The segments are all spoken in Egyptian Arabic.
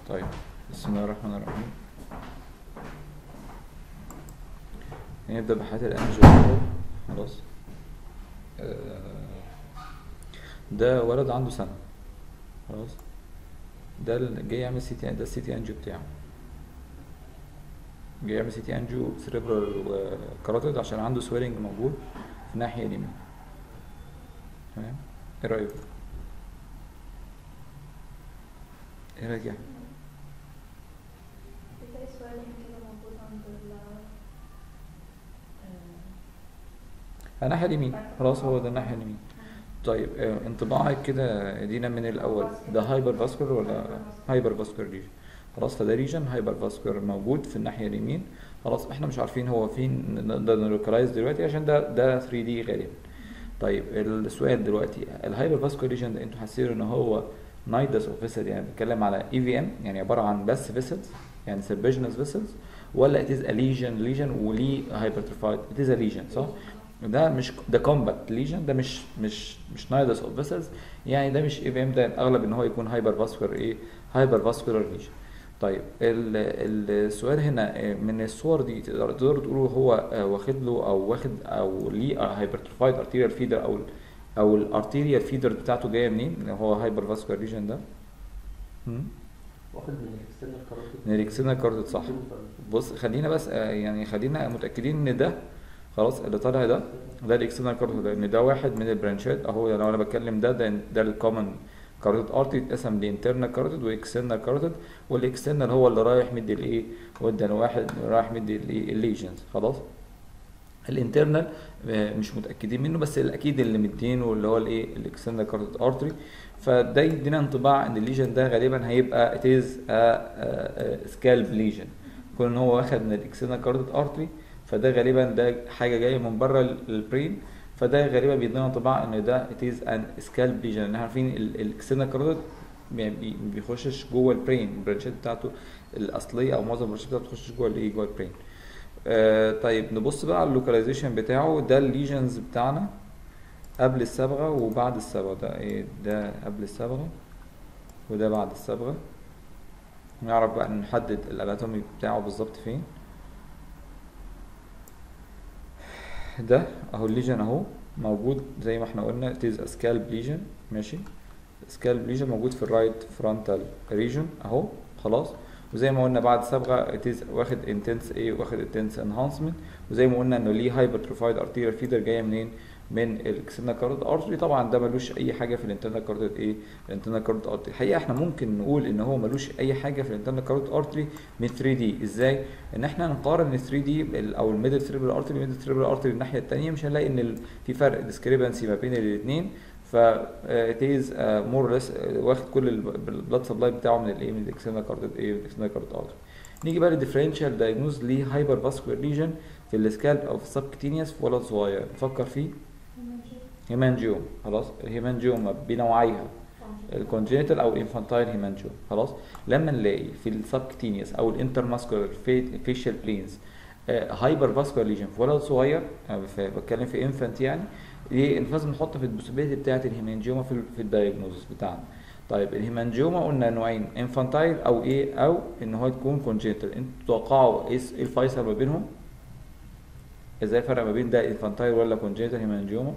طيب بسم الله الرحمن الرحيم نبدأ بحالة الأنجيو خلاص آه، ده ولد عنده سنة خلاص ده اللي جاي يعمل سي تي ده السي تي انجيو بتاعه جاي يعمل سي تي انجيو سيريبرال كاروتيد عشان عنده سويلنج موجود في الناحية اليمين تمام ايه رأيك؟ ايه رأيك يا أحمد؟ بتلاقي سؤالين كده موجود عند ال الناحية اليمين خلاص هو ده الناحية اليمين طيب آه، انطباعك كده دينا من الأول ده هايبر فاسكولار ولا هايبر فاسكولار ريجن خلاص فده ريجن هايبر فاسكولار موجود في الناحية اليمين خلاص احنا مش عارفين هو فين نقدر نلوكلايز دلوقتي عشان ده ده 3 دي غالبا طيب السؤال دلوقتي الهايبر فاسكولار ريجن ده انتوا حاسين ان هو نايدس اوف فيسل يعني بنتكلم على اي في ام يعني عباره عن بس فيسلز يعني سيربيجنس فيسلز ولا اتيز ا ليجن ليجن وليه هايبرتروفايد اتيز ا ليجن صح؟ ده مش ده كومباكت ليجن ده مش مش مش نايدس اوف فيسلز يعني ده مش اي في ام ده الاغلب ان هو يكون هايبر فاسكولار ايه هايبر فاسكولار ليجن طيب ال- ال- السؤال هنا آه، من الصور دي تقدر- تقدروا تقولوا هو آه، واخد له او واخد او ليه هايبرتروفايد ارتيريال فيدر او ال- او الارتيريال فيدر بتاعته جايه منين اللي هو هايبر فاسكولار ليجن ده هم؟ واخد من الاكسترنال كاروتيد من الاكسترنال كاروتيد صح بص خلينا بس آه، يعني خلينا متاكدين ان ده خلاص اللي طالع ده ده الاكسترنال كاروتيد لان ده واحد من البرانشات اهو لو انا بتكلم ده ده ده الكومن كاروتيد ارتي اتقسم لانترنال كاروتيد واكسترنال كاروتيد والاكسترنال هو اللي رايح مدي الايه وده واحد رايح مدي الايه الليجنز خلاص الانترنال آه، مش متاكدين منه بس الاكيد اللي مدينه اللي هو الايه الاكسترنال كاروتيد ارتري فده يدينا انطباع ان الليجن ده غالبا هيبقى اتيز سكالب ليجن كون ان هو واخد من الاكسترنال كاروتيد ارتري فده غالبا ده حاجه جايه من بره البرين فده غالبا بيدينا انطباع ان ده اتيز ان سكالب ليجن لان احنا عارفين الاكسترنال كاروتيد ما بي- ما بيخشش جوه البرين البرانشات بتاعته الاصليه او معظم البرانشات بتاعته بتخش جوه الايه جوه البرين آه طيب نبص بقى على اللوكاليزيشن بتاعه ده الليجنز بتاعنا قبل الصبغه وبعد الصبغه ده ايه ده قبل الصبغه وده بعد الصبغه نعرف بقى نحدد الاناتومي بتاعه بالظبط فين ده اهو الليجن اهو موجود زي ما احنا قلنا تيز سكالب ليجن ماشي سكالب ليجن موجود في الرايت فرونتال ريجن اهو خلاص وزي ما قلنا بعد صبغه تيز واخد انتنس ايه واخد انتنس انهانسمنت وزي ما قلنا انه ليه هايبرتروفايد ارتيريال فيدر جايه منين من الاكسترنال كاروتيد ارتري طبعا ده ملوش اي حاجه في الانترنال كاروتيد ايه الانترنال كاروتيد ارتري الحقيقه احنا ممكن نقول ان هو ملوش اي حاجه في الانترنال كاروتيد ارتري من 3 دي ازاي ان احنا نقارن ال 3 دي او الميدل سيريبرال ارتري الميدل سيريبرال ارتري الناحيه الثانيه مش هنلاقي ان ال- في فرق ديسكريبنسي ما بين الاثنين ف تيز مور ليس واخد كل البلاد سبلاي بتاعه من الايه من الاكسترنال كاروتيد ايه من الاكسترنال كاروتيد ارتري نيجي بقى للديفرنشال دايجنوز ليه هايبر فاسكولار ليجن في السكالب او في السبكتينيوس في ولد صغير نفكر فيه هيمانجيوم خلاص الهيمانجيوما بنوعيها الكونجينيتال او الانفانتايل هيمانجيوم خلاص لما نلاقي في السبكتينيوس او الانترماسكولار فيشال بلينز هايبر فاسكولار ليجن في ولد صغير أنا ف- بتكلم في انفانت يعني ايه لازم نحط في البوسيبيليتي بتاعه الهيمانجيوما في ال- في الدايجنوزس بتاعنا طيب الهيمانجيوما قلنا نوعين انفانتايل او ايه او ان هو تكون كونجينيتال انتوا تتوقعوا ايه إيه الفيصل ما بينهم ازاي الفرق ما بين ده انفانتايل ولا كونجينيتال هيمانجيوما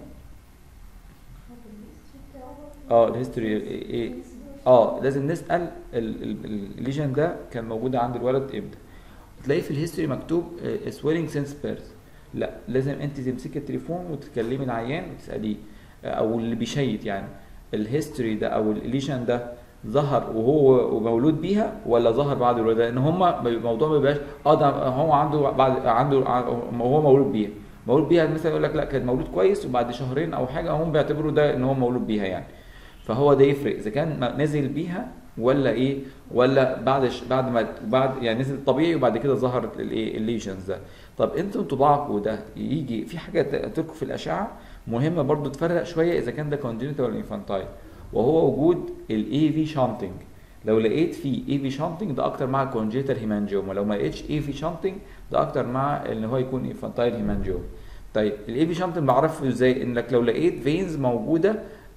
اه الهيستوري ايه اه لازم نسال ال- ال- ال- الليجن ده كان موجود عند الولد امتى تلاقي في الهيستوري مكتوب سويلنج سينس بيرث لا لازم انت تمسكي التليفون وتكلمي العيان وتساليه آه، او اللي بيشيت يعني الهيستوري ده او الليجن ده ظهر وهو مولود بيها ولا ظهر بعد الولاده لان هما الموضوع ما بيبقاش اه ده هو عنده بعد عنده هو مولود بيها مولود بيها مثلا يقول لك لا كان مولود كويس وبعد شهرين او حاجه هم بيعتبروا ده ان هو مولود بيها يعني فهو ده يفرق اذا كان ما- نزل بيها ولا ايه ولا بعد ش... بعد ما بعد يعني نزل طبيعي وبعد كده ظهرت الايه الليجنز ده طب انتوا انطباعكم ده يجي في حاجه تلكم في الاشعه مهمه برضو تفرق شويه اذا كان ده كونجنتال ولا انفانتايل وهو وجود الاي في شانتنج لو لقيت في اي في شانتنج ده اكتر مع كونجيتال هيمانجيوما لو ما لقيتش اي في شانتنج ده اكتر مع ان هو يكون انفانتايل هيمانجيوما طيب الاي في شانتنج بعرفه ازاي انك لو لقيت فينز موجوده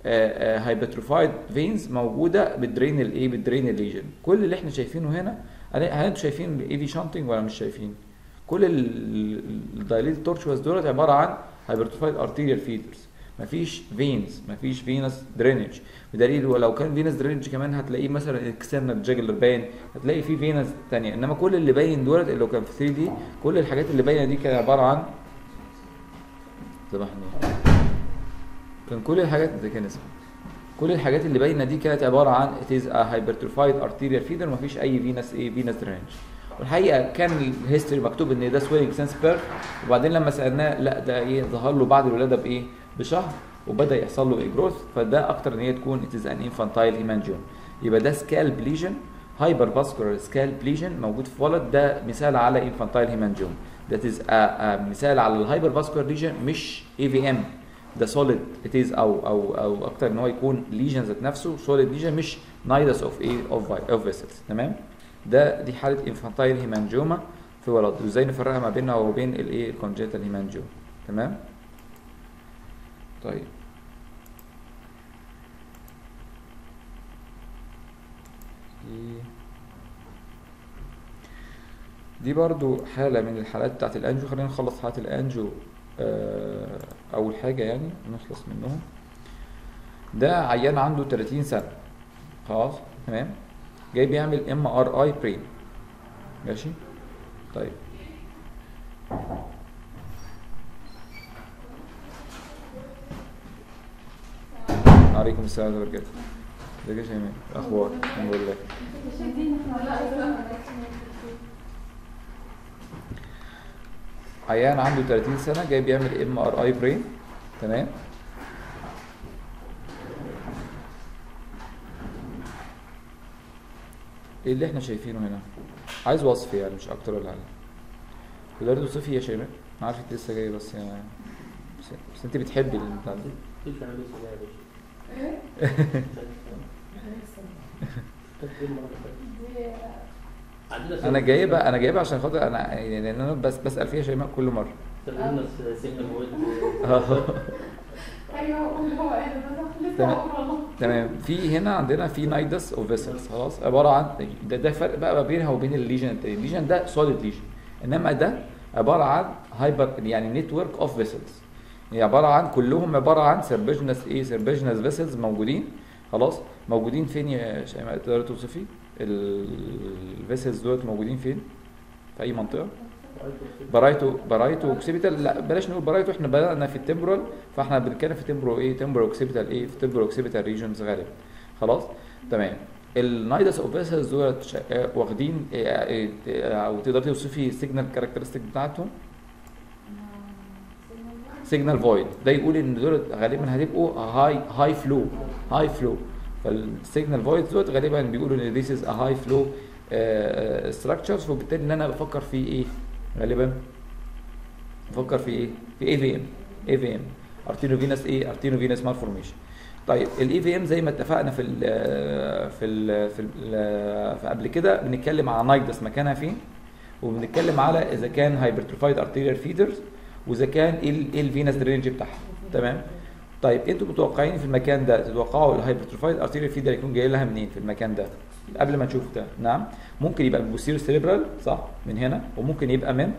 هايبرتروفايد فينز موجوده بتدرين الايه بتدرين الليجن كل اللي احنا شايفينه هنا هل هل انتوا شايفين الاي في شانتنج ولا مش شايفين كل الدايليت تورشوز دولت عباره عن هايبرتروفايد ارتيريال فيدرز مفيش فينز مفيش فينس درينج بدليل ولو كان فينس درينج كمان هتلاقيه مثلا اكسترنال جاجلر باين هتلاقي فيه فينس تانية انما كل اللي باين دولت اللي هو كان في 3 دي كل الحاجات اللي باينه دي كانت عباره عن سامحني كان كل الحاجات ده كان اسمه كل الحاجات اللي باينه دي كانت عباره عن it is a hypertrophied arterial feeder مفيش اي فينس ايه فينس درينج والحقيقه كان الهيستوري مكتوب ان ده سويلنج سنس بير وبعدين لما سالناه لا ده ايه ظهر له بعد الولاده بايه بشهر وبدا يحصل له جروث فده اكتر ان هي تكون it is an infantile hemangioma يبقى ده سكالب ليجن هايبر فاسكولار سكالب ليجن موجود في ولد ده مثال على infantile hemangioma that is a, a مثال على الهايبر فاسكولار ليجن مش اي في ام ده سوليد it is او او او اكتر ان هو يكون ليجن ذات نفسه سوليد ليجن مش نايدس اوف ايه اوف اوف فيسلز تمام ده دي حاله انفانتايل هيمانجوما في ولد وازاي نفرقها ما بينها وبين الايه الكونجنتال هيمانجوما تمام طيب دي- دي برضو حالة من الحالات بتاعت الأنجو خلينا نخلص حالات الأنجو آه، أول حاجة يعني نخلص منهم ده عيان عنده 30 سنة خلاص تمام جاي بيعمل ام ار اي برين ماشي طيب عليكم السلام ورحمة الله وبركاته ازيك يا شيماء اخبار الحمد لله عيان عنده 30 سنة جاي بيعمل ام ار اي برين تمام ايه اللي احنا شايفينه هنا عايز وصف يعني مش اكتر ولا اقل تقدري توصفي يا شيماء انا عارف انت لسه جاي بس يعني بس, بس انت بتحبي البتاع ده مفيش انا لسه جاي يا باشا تكريم مرة تانية. عندنا انا جايبه انا جايبه عشان خاطر انا يعني لان انا بس بسال فيها شيماء كل مره تكريم سنجل مويد ايوه هو انا بس تمام. لسه والله تمام في هنا عندنا في نايدس اوف فيسلز خلاص عباره عن ده ده فرق بقى ما بينها وبين الليجن التاني الليجن ده سوليد ليجن انما ده عباره عن هايبر يعني نتورك اوف فيسلز هي عباره عن كلهم عباره عن سيربيجنس ايه سيربيجنس فيسلز موجودين خلاص موجودين فين يا شيماء تقدري توصفي الفيسلز دول موجودين فين في اي منطقه برايتو برايتو اوكسيبيتال لا بلاش نقول برايتو احنا بدأنا في التمبرال فاحنا بنتكلم في تمبرو ايه تمبرو اوكسيبيتال ايه في تمبرو اوكسيبيتال ريجونز غالبا خلاص تمام النايدس اوف فيسلز دول شا- واخدين إيه- إيه- او تقدر توصفي السيجنال كاركترستيك بتاعتهم سيجنال فويد ده يقول ان دول غالبا هتبقوا هاي هاي فلو هاي فلو فالسيجنال فويد دول غالبا بيقولوا ان ذيس از ا هاي فلو ستراكشرز وبالتالي ان انا بفكر في ايه غالبا بفكر في ايه في اي في ام اي في ام ارتينو فينس ايه ارتينو فينس مالفورميشن طيب الاي في ام زي ما اتفقنا في ال في ال في, ال في قبل كده بنتكلم على نايدس مكانها فين وبنتكلم على اذا كان هايبرتروفايد ارتيريال فيدرز واذا كان ايه ال- ايه الفينس درينج بتاعها تمام طيب انتوا متوقعين في المكان ده تتوقعوا الهايبرتروفايد ارتيريال فيدر يكون جاي لها منين في المكان ده قبل ما نشوف ده نعم ممكن يبقى من بوستيريور سيريبرال صح من هنا وممكن يبقى من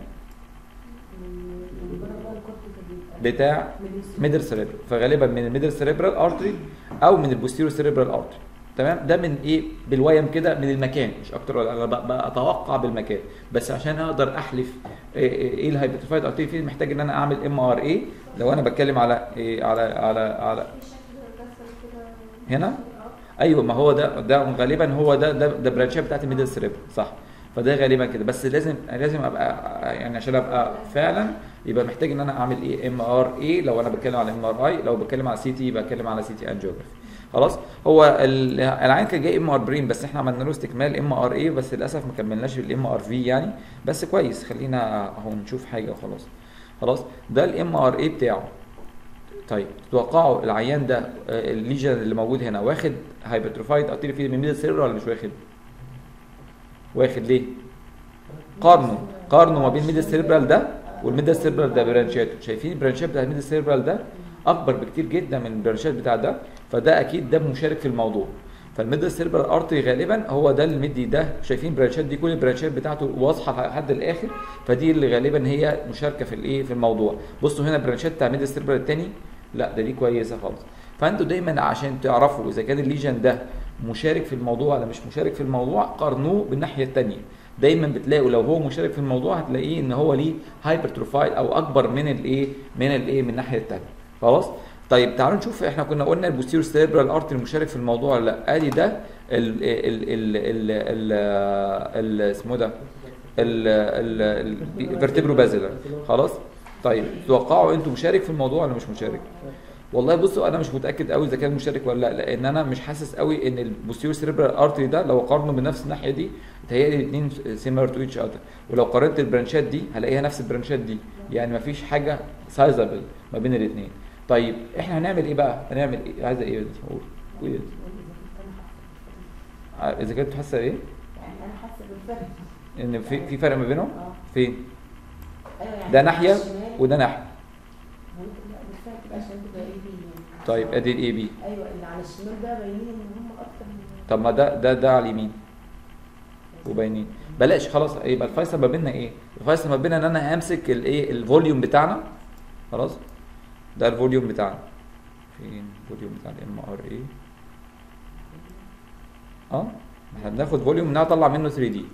بتاع ميدل سيريبرال فغالبا من الميدل سيريبرال ارتري او من البوستيريور سيريبرال ارتري تمام ده من ايه بالويم كده من المكان مش اكتر ولا انا ب- بتوقع بالمكان بس عشان اقدر احلف ايه, إيه إيه الهايبرتروفايد ارتري فين محتاج ان انا اعمل ام ار اي لو انا بتكلم على إيه على على على في شكل رسم كده هنا؟ ايوه ما هو ده ده غالبا هو ده ده ده برانشات بتاعت الميدل سيريبرال صح فده غالبا كده بس لازم لازم ابقى يعني عشان ابقى فعلا يبقى محتاج ان انا اعمل ايه ام ار اي لو انا بتكلم على ام ار اي لو بتكلم على سي تي يبقى بتكلم على سي تي انجيوجرافي خلاص هو ال- العين كان جاي ام ار برين بس احنا عملنا له استكمال ام ار اي بس للاسف ما كملناش بالام ار في يعني بس كويس خلينا اهو نشوف حاجه وخلاص خلاص ده الام ار اي بتاعه طيب تتوقعوا العيان ده آه، الليجن اللي موجود هنا واخد هايبرتروفايد ارتيري فيد من ميدل سيربرال ولا مش واخد؟ واخد ليه؟ قارنوا قارنوا ما بين ميدل سيربرال ده والميدل سيربرال ده برانشاته شايفين البرانشات بتاع الميدل سيربرال ده اكبر بكتير جدا من البرانشات بتاع ده فده اكيد ده مشارك في الموضوع فالميدل سيربرال ارتري غالبا هو ده اللي مدي ده شايفين البرانشات دي كل البرانشات بتاعته واضحه لحد الاخر فدي اللي غالبا هي مشاركه في الايه في الموضوع بصوا هنا البرانشات بتاع الميدل سيربرال الثاني لا ده دي كويسه خالص فانتوا دايما عشان تعرفوا اذا كان الليجن ده مشارك في الموضوع ولا مش مشارك في الموضوع قارنوه بالناحيه الثانيه دايما بتلاقوا لو هو مشارك في الموضوع هتلاقيه ان هو ليه هايبرتروفايد او اكبر من الايه من الايه من الناحيه الثانيه خلاص طيب تعالوا نشوف احنا كنا قلنا البوستيريور سيربرال ارتري المشارك في الموضوع ولا لا ادي ده ال ال ال ال ال ال اسمه ده الفرتبرو بازلر خلاص طيب توقعوا انتوا مشارك في الموضوع ولا مش مشارك والله بصوا انا مش متاكد قوي اذا كان مشارك ولا لا لان انا مش حاسس قوي ان البوستيريور سيربرال ارتري ده لو قارنه بنفس الناحيه دي تهيألي الاثنين سيميلر تو ايتش اذر ولو قارنت البرانشات دي هلاقيها نفس البرانشات دي يعني مفيش حاجه سايزابل ما بين الاثنين طيب احنا هنعمل ايه بقى هنعمل ايه عايزه ايه انت قول قولي انت. ع- اذا كنت حاسه ايه يعني انا حاسه بالفرق ان في في فرق ما بينهم اه فين ايوه يعني ده ناحيه الشمال وده ناحيه ممكن لا بالفرق كده عشان تبقى ايه بي يعني. طيب ادي الاي بي ايوه اللي على الشمال ده باينين ان هم اكتر من طب ما ده ده ده على اليمين وباينين بلاش خلاص يبقى الفيصل ما بيننا ايه الفيصل ما بيننا ان انا همسك الايه الفوليوم بتاعنا خلاص ده الفوليوم بتاعنا فين الفوليوم بتاع الام ار اي اه احنا بناخد فوليوم نطلع منه 3 دي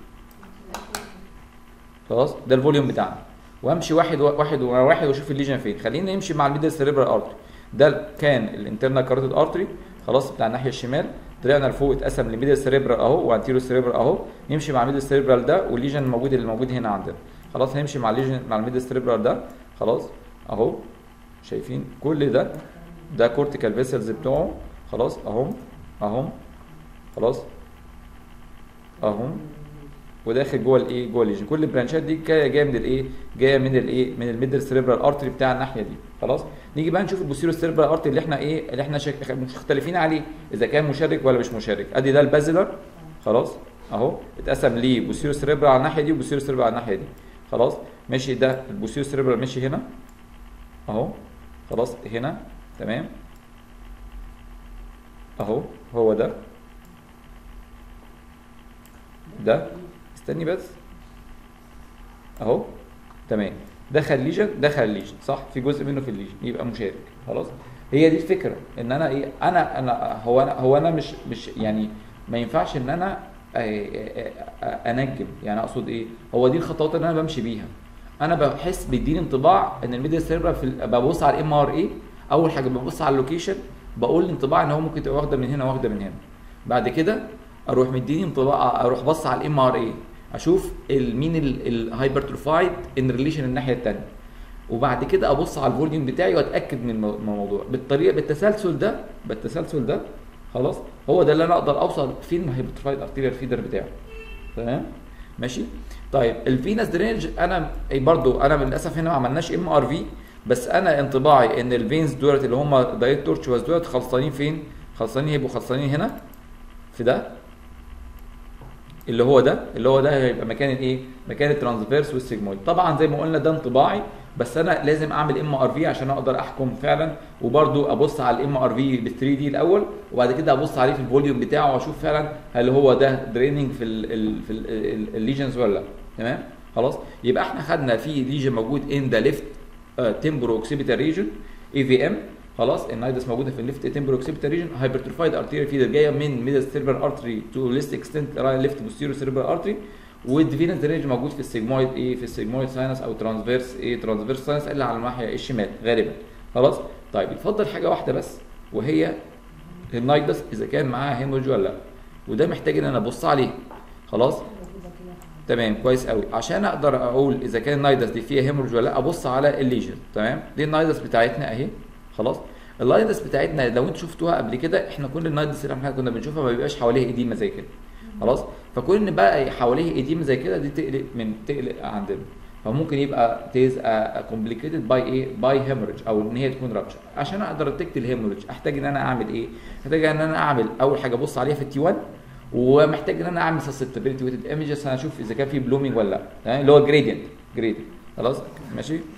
خلاص ده الفوليوم بتاعنا وامشي واحد واحد واحد واشوف الليجن فين خلينا نمشي مع الميدل سيريبرال ارتري ده كان الانترنال كاروتيد ارتري خلاص بتاع الناحيه الشمال طلعنا لفوق اتقسم لميدل سيريبرال اهو وانتيرو سيريبرال اهو نمشي مع الميدل سيريبرال ده والليجن الموجود اللي موجود هنا عندنا خلاص هنمشي مع الليجن مع الميدل سيريبرال ده خلاص اهو شايفين كل ده ده كورتيكال فيسلز بتوعه خلاص اهم اهم خلاص اهم وداخل جوه الايه جوه الليجن كل البرانشات دي جايه جايه من الايه جايه من الايه من الميدل سيريبرال ارتري بتاع الناحيه دي خلاص نيجي بقى نشوف البوستيريور سيريبرال ارتري اللي احنا ايه اللي احنا شك... مختلفين عليه اذا كان مشارك ولا مش مشارك ادي ده البازلر خلاص اهو اتقسم ليه بوستيريور سيريبرال على الناحيه دي وبوستيريور سيريبرال على الناحيه دي خلاص ماشي ده البوستيريور سيريبرال ماشي هنا اهو خلاص هنا تمام اهو هو ده ده استني بس اهو تمام دخل ليجن دخل ليجن صح في جزء منه في الليجن يبقى مشارك خلاص هي دي الفكره ان انا ايه انا انا هو انا هو انا مش مش يعني ما ينفعش ان انا آه، آه، آه، انجم يعني اقصد ايه هو دي الخطوات اللي انا بمشي بيها انا بحس بيديني انطباع ان الميديا سيربرال في ال- ببص على الام ار اي اول حاجه ببص على اللوكيشن بقول انطباع ان هو ممكن تبقى واخده من هنا واخده من هنا بعد كده اروح مديني انطباع اروح بص على الام ار اي اشوف ال- مين الهايبرتروفايد ان ريليشن الناحيه الثانيه وبعد كده ابص على الفوليوم بتاعي واتاكد من المو- من الموضوع بالطريقه بالتسلسل ده بالتسلسل ده خلاص هو ده اللي انا اقدر اوصل فين الهايبرتروفايد ارتيريال فيدر بتاعي تمام ماشي طيب الفينس درينج انا أي برضو انا للاسف هنا ما عملناش ام ار في بس انا انطباعي ان الفينز دولت اللي هم دايت تورتشواز دولت خلصانين فين خلصانين هيبقوا خلصانين هنا في ده اللي هو ده اللي هو ده هيبقى مكان الايه مكان الترانسفيرس والسيجمويد طبعا زي ما قلنا ده انطباعي بس انا لازم اعمل ام ار في عشان اقدر احكم فعلا وبرضو ابص على الام ار في بال 3 دي الاول وبعد كده ابص عليه في الفوليوم بتاعه واشوف فعلا هل هو ده دريننج في ال ال في الليجنز ولا لا تمام خلاص يبقى احنا خدنا في ليجن موجود ان ذا ليفت تمبرو اوكسيبيتال ريجن اي في ام خلاص النايدس موجوده في الليفت تمبرو اوكسيبيتال ريجن هايبرتروفايد ارتيريال فيدر جايه من ميدل سيربر ارتري تو ليست اكستنت ليفت بوستيريو سيربر ارتري والديفينس درينج موجود في السيجمويد ايه في السيجمويد ساينس او ترانسفيرس ايه ترانسفيرس ساينس اللي على الناحيه الشمال غالبا خلاص طيب يفضل حاجه واحده بس وهي النايدس اذا كان معاها هيموريج ولا لا وده محتاج ان انا ابص عليه خلاص موجودة كده. تمام كويس قوي عشان اقدر اقول اذا كان النايدس دي فيها هيموريج ولا لا ابص على الليجن تمام دي النايدس بتاعتنا اهي خلاص اللايدس بتاعتنا لو انتوا شفتوها قبل كده احنا كل النايدس اللي احنا كنا بنشوفها ما بيبقاش حواليها ايديما زي كده خلاص فكون ان بقى حواليه ايديما زي كده دي تقلق من تقلق عندنا فممكن يبقى تيز كومبليكيتد باي ايه باي هيموريج او ان هي تكون رابشر عشان اقدر اتكت الهيموريج احتاج ان انا اعمل ايه محتاج ان انا اعمل اول حاجه ابص عليها في التي 1 ومحتاج ان انا اعمل سسبتابيلتي ويتد ايمجز عشان اشوف اذا كان في بلومينج ولا لا تمام اللي هو جريدينت جريدينت خلاص ماشي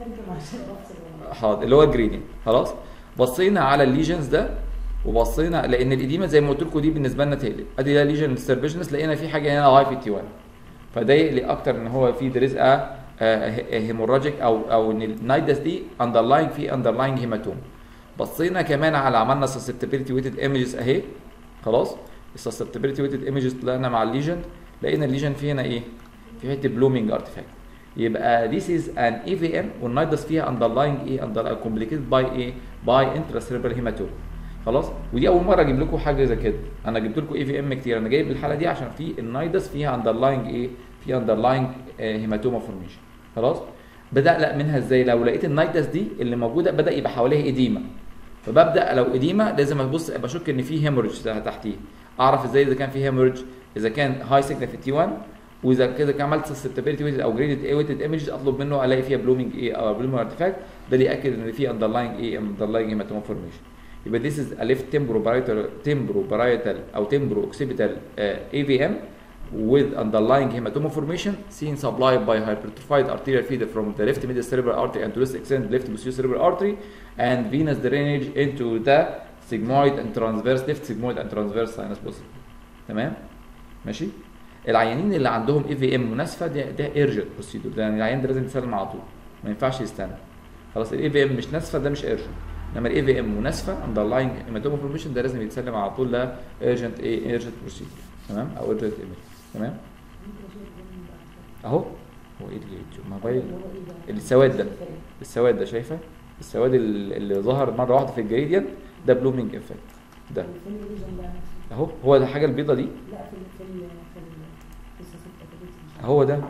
ترجم عشان بفصل حاضر اللي هو الجريدينت خلاص بصينا على الليجنز ده وبصينا لان الاديمه زي ما قلت لكم دي بالنسبه لنا تقلق ادي ده ليجن ديستربشنس لقينا في حاجه هنا هاي في التي 1 فده يقلق اكتر ان هو في دريز هيموراجيك او او ان النايدس دي اندرلاين في اندرلاين هيماتوم بصينا كمان على عملنا سسبتبيلتي ويتد ايمجز اهي خلاص السسبتبيلتي ويتد ايمجز طلعنا مع الليجن لقينا الليجن فيه هنا ايه في حته بلومينج ارتفاكت يبقى this is an EVM والنايدس فيها underlying ايه under complicated by ايه by intracerebral hematoma خلاص ودي اول مره اجيب لكم حاجه زي كده انا جبت لكم اي في ام كتير انا جايب الحاله دي عشان في النايدس فيها underlying ايه في underlying هيماتوما فورميشن خلاص بدا لا منها ازاي لو لقيت النايدس دي اللي موجوده بدا يبقى حواليها اديمه فببدا لو اديمه لازم ابص بشك ان في هيموريدج تحتيه اعرف ازاي اذا كان في هيموريدج اذا كان هاي سيجنال في التي 1 واذا كده كان عملت سسبتابيلتي ويتد او جريدد اي ويتد ايمج اطلب منه الاقي فيها بلومينج ايه او بلومينج ارتفاكت ده اللي ياكد ان في اندرلاينج ايه اندرلاينج هيماتوما فورميشن يبقى this is a left temporoparital temporoparital او temporooccipital uh, AVM with underlying hematoma formation seen supplied by hypertrophied arterial feeder from the left middle cerebral artery and to this extent left posterior cerebral artery and venous drainage into the sigmoid and transverse left sigmoid and transverse sinus possible تمام ماشي العيانين اللي عندهم اي في ام مناسفه ده ده ايرجنت بروسيدور ده يعني العيان ده لازم يتسلم على طول ما ينفعش يستنى خلاص الاي في ام مش ناسفه ده مش ايرجنت انما الاي في ام مناسفه اندرلاينج هيماتوما فورميشن ده لازم يتسلم على طول ده ايرجنت ايه ايرجنت بروسيدور تمام او ايرجنت ايمج تمام اهو هو ايه اللي ما باين السواد ده السواد ده شايفه السواد اللي اللي ظهر مره واحده في الجريدينت ده بلومينج افكت ده فين الليجن ده؟ اهو هو ده الحاجه البيضه دي لا في ال في ال في ال في السسبتابيلتي. هو ده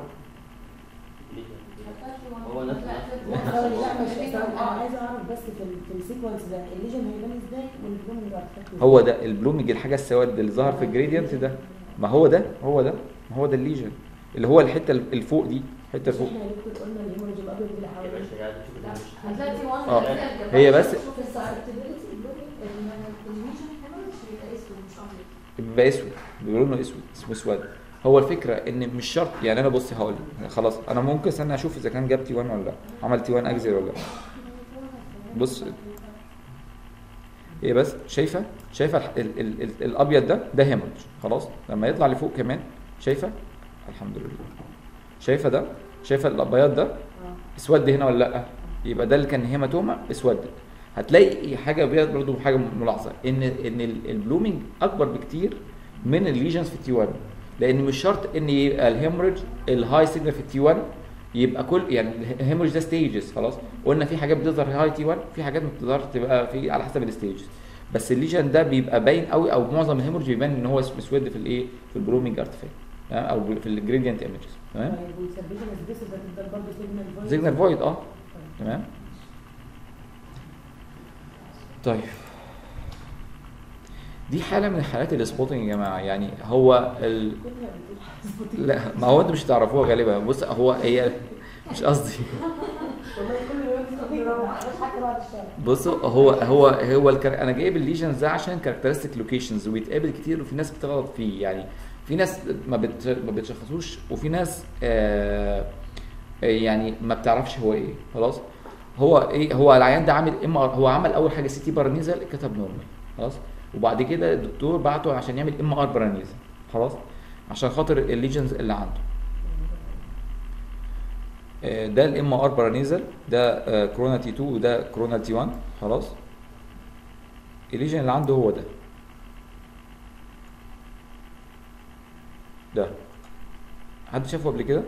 هو نفس لا ثواني، لا مش ثواني، انا عايزه اعرف بس في ال في السيكونس ده الليجن هيبان ازاي والبلوم اللي ارتفاكت هو ده البلومينج الحاجه السواد اللي ظهر في الجريدينت ده ما هو ده هو ده ما هو ده الليجن اللي هو الحته اللي فوق دي الحته اللي فوق احنا اللي كنت قلنا الهيموريج الابيض اللي يا حواليه باشا قاعد تشوف لا المش- هتلاقي وان آه. هتلاقي هي بس- شوف السسبتبيلتي الليجن هيموريدج بيبقى اسود مش ابيض بيبقى اسود بيقولوا انه اسود اسمه اسود هو الفكره ان مش شرط يعني انا بص هقول لك، خلاص انا ممكن استنى اشوف اذا كان جاب تي 1 ولا لا عمل تي 1 اكزير ولا لا بص ايه بس شايفه شايفه ال ال ال ال الابيض ده ده هيموريدج خلاص لما يطلع لفوق كمان شايفه الحمد لله شايفه ده شايفه الابيض ده اه اسود هنا ولا لا يبقى ده اللي كان هيماتوما اسودت هتلاقي حاجه بيض برضو حاجه ملاحظه ان ان ال- البلومينج اكبر بكتير من الليجنز في التي 1 لان مش شرط ان يبقى الهيموريدج الهاي سيجنال في التي 1 يبقى كل يعني الهيموريدج ده ستيجز خلاص قلنا في حاجات بتظهر في هاي تي 1 في حاجات ما بتظهرش تبقى في على حسب الستيجز بس الليجن ده بيبقى باين قوي او معظم الهيموريدج بيبان ان هو مسود في الايه في البلومينج ارتفاكت او في الجريدينت ايمجز تمام طيب والسبيشن سبيس ده ده برضه سيجنال فويس سيجنال فويد اه تمام طيب دي حاله من حالات السبوتنج يا جماعه يعني هو ال... كلها بتقول لا ما هو انتوا مش هتعرفوها غالبا بص هو هي مش قصدي والله كل يوم بتقول حتى بعد الشهر بصوا هو هو هو الكر... انا جايب الليجنز ده عشان كاركترستيك لوكيشنز وبيتقابل كتير وفي ناس بتغلط فيه يعني في ناس ما بت... ما بتشخصوش وفي ناس آه يعني ما بتعرفش هو ايه خلاص هو ايه هو العيان ده عامل ام هو عمل اول حاجه سي تي بارانيزال كتب نورمال خلاص وبعد كده الدكتور بعته عشان يعمل ام ار بارانيزال خلاص عشان خاطر الليجنز اللي عنده آه، ده الام ار بارانيزال ده آه، كورونا تي 2 وده كورونا تي 1 خلاص الليجن اللي عنده هو ده ده حد شافه قبل كده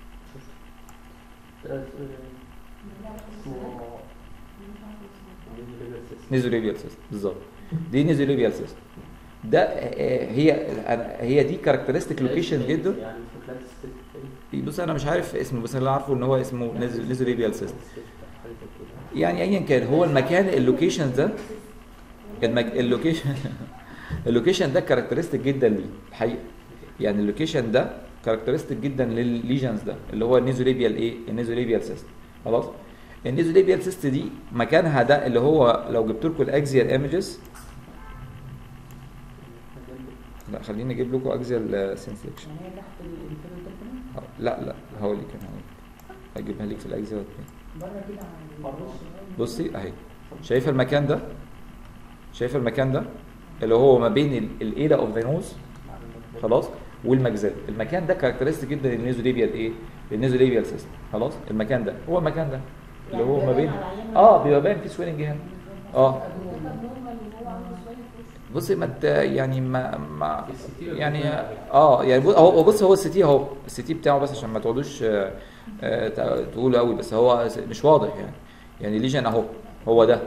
نيزوليبيال سيست بالظبط دي نيزوليبيال سيست ده آه، هي أنا- هي دي كاركترستيك لوكيشن جدا يعني في خلال الست- بص انا مش عارف اسمه بس اللي عارفه ان هو اسمه نيزوليبيال سيست حاجة كده. يعني ايا كان هو المكان اللوكيشن ده المك... اللوكيشن اللوكيشن ده كاركترستيك جدا ليه الحقيقه يعني اللوكيشن ده كاركترستيك جدا للليجنز ده اللي هو النيزوليبيال ايه النيزوليبيال سيست خلاص النيزوليبيال سيست دي مكانها ده اللي هو لو جبت لكم الاكزيال ايمجز لا خليني اجيب لكم اكزيال سنسكشن يعني هي تحت الانفيريور لا لا هقول لك انا هقول لك. اجيبها لك في الاكزيال بره كده عن بره. الوش ده. بصي اهي شايفه المكان ده شايفه المكان ده اللي هو ما بين الايدا اوف ذا نوز خلاص والمجزله المكان ده كاركترستيك جدا للنيزوليبيال ايه للنيزوليبيال سيستم خلاص المكان ده هو المكان ده اللي هو ما بين اه بيبقى باين في سويلنج هنا اه ده كان نورمال وهو عنده شويه فلوس بصي ما ت- يعني ما, ما يعني اه يعني بص- هو بص هو السي تي اهو السي تي بتاعه بس عشان ما تقعدوش آه، آه، تع- تقولوا قوي بس هو س- مش واضح يعني يعني ليجن اهو هو ده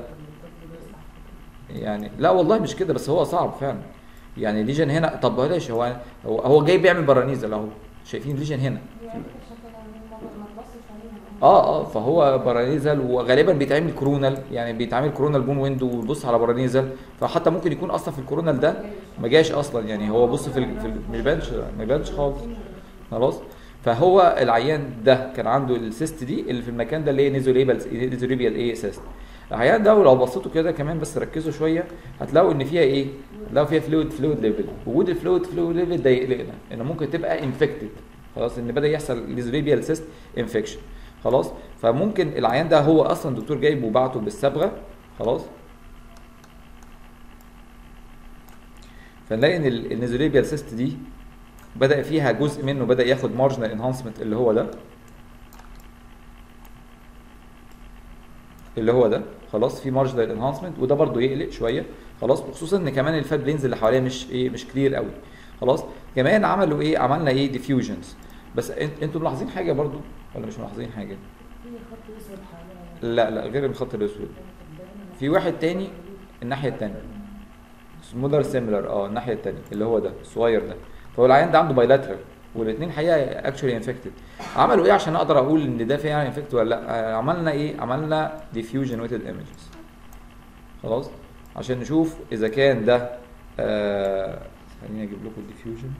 يعني لا والله مش كده بس هو صعب فعلا يعني ليجن هنا طب بلاش هو هو, هو جاي بيعمل برانيزل اهو شايفين ليجن هنا يعني الشكل ده ما تبصش عليها اه اه فهو برانيزل وغالبا بيتعمل كرونال يعني بيتعمل كرونال بون ويندو ويبص على برانيزل فحتى ممكن يكون اصلا في الكرونال ده ما جاش اصلا يعني هو بص في, ال... في ال... ما يبانش ما يبانش خالص خلاص فهو العيان ده كان عنده السيست دي اللي في المكان ده اللي هي نيزوليبال نيزوليبيال ايه سيست العيان ده ولو بصيتوا كده كمان بس ركزوا شويه هتلاقوا ان فيها ايه هتلاقوا فيها فلويد فلويد ليفل وجود الفلويد فلويد ليفل ده يقلقنا ان ممكن تبقى انفكتد خلاص ان بدا يحصل نيزوليبيال سيست انفكشن خلاص فممكن العيان ده هو اصلا دكتور جايبه وبعته بالصبغه خلاص فنلاقي ان النيزوليبيال سيست دي بدا فيها جزء منه بدا ياخد مارجنال انهانسمنت اللي هو ده اللي هو ده خلاص في مارجنال انهانسمنت وده برضو يقلق شويه خلاص وخصوصا ان كمان الفات بلينز اللي حواليه مش ايه مش كلير قوي خلاص كمان عملوا ايه عملنا ايه ديفيوجنز بس انت- انتوا ملاحظين حاجه برضو ولا مش ملاحظين حاجه في خط اسود حوالي لا لا غير الخط الاسود في واحد تاني الناحيه التانيه سمولر سيميلر اه الناحيه التانيه اللي هو ده الصغير ده فهو العيان ده عنده بايلاترال والاثنين حقيقه اكشولي انفكتد عملوا ايه عشان اقدر اقول ان ده فعلا انفكتد ولا لا آه، عملنا ايه عملنا ديفيوجن ويتد ايمجز خلاص عشان نشوف اذا كان ده آه خليني اجيب لكم الديفيوجن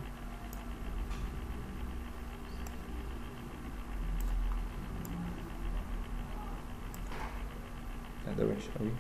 لا ده وحش قوي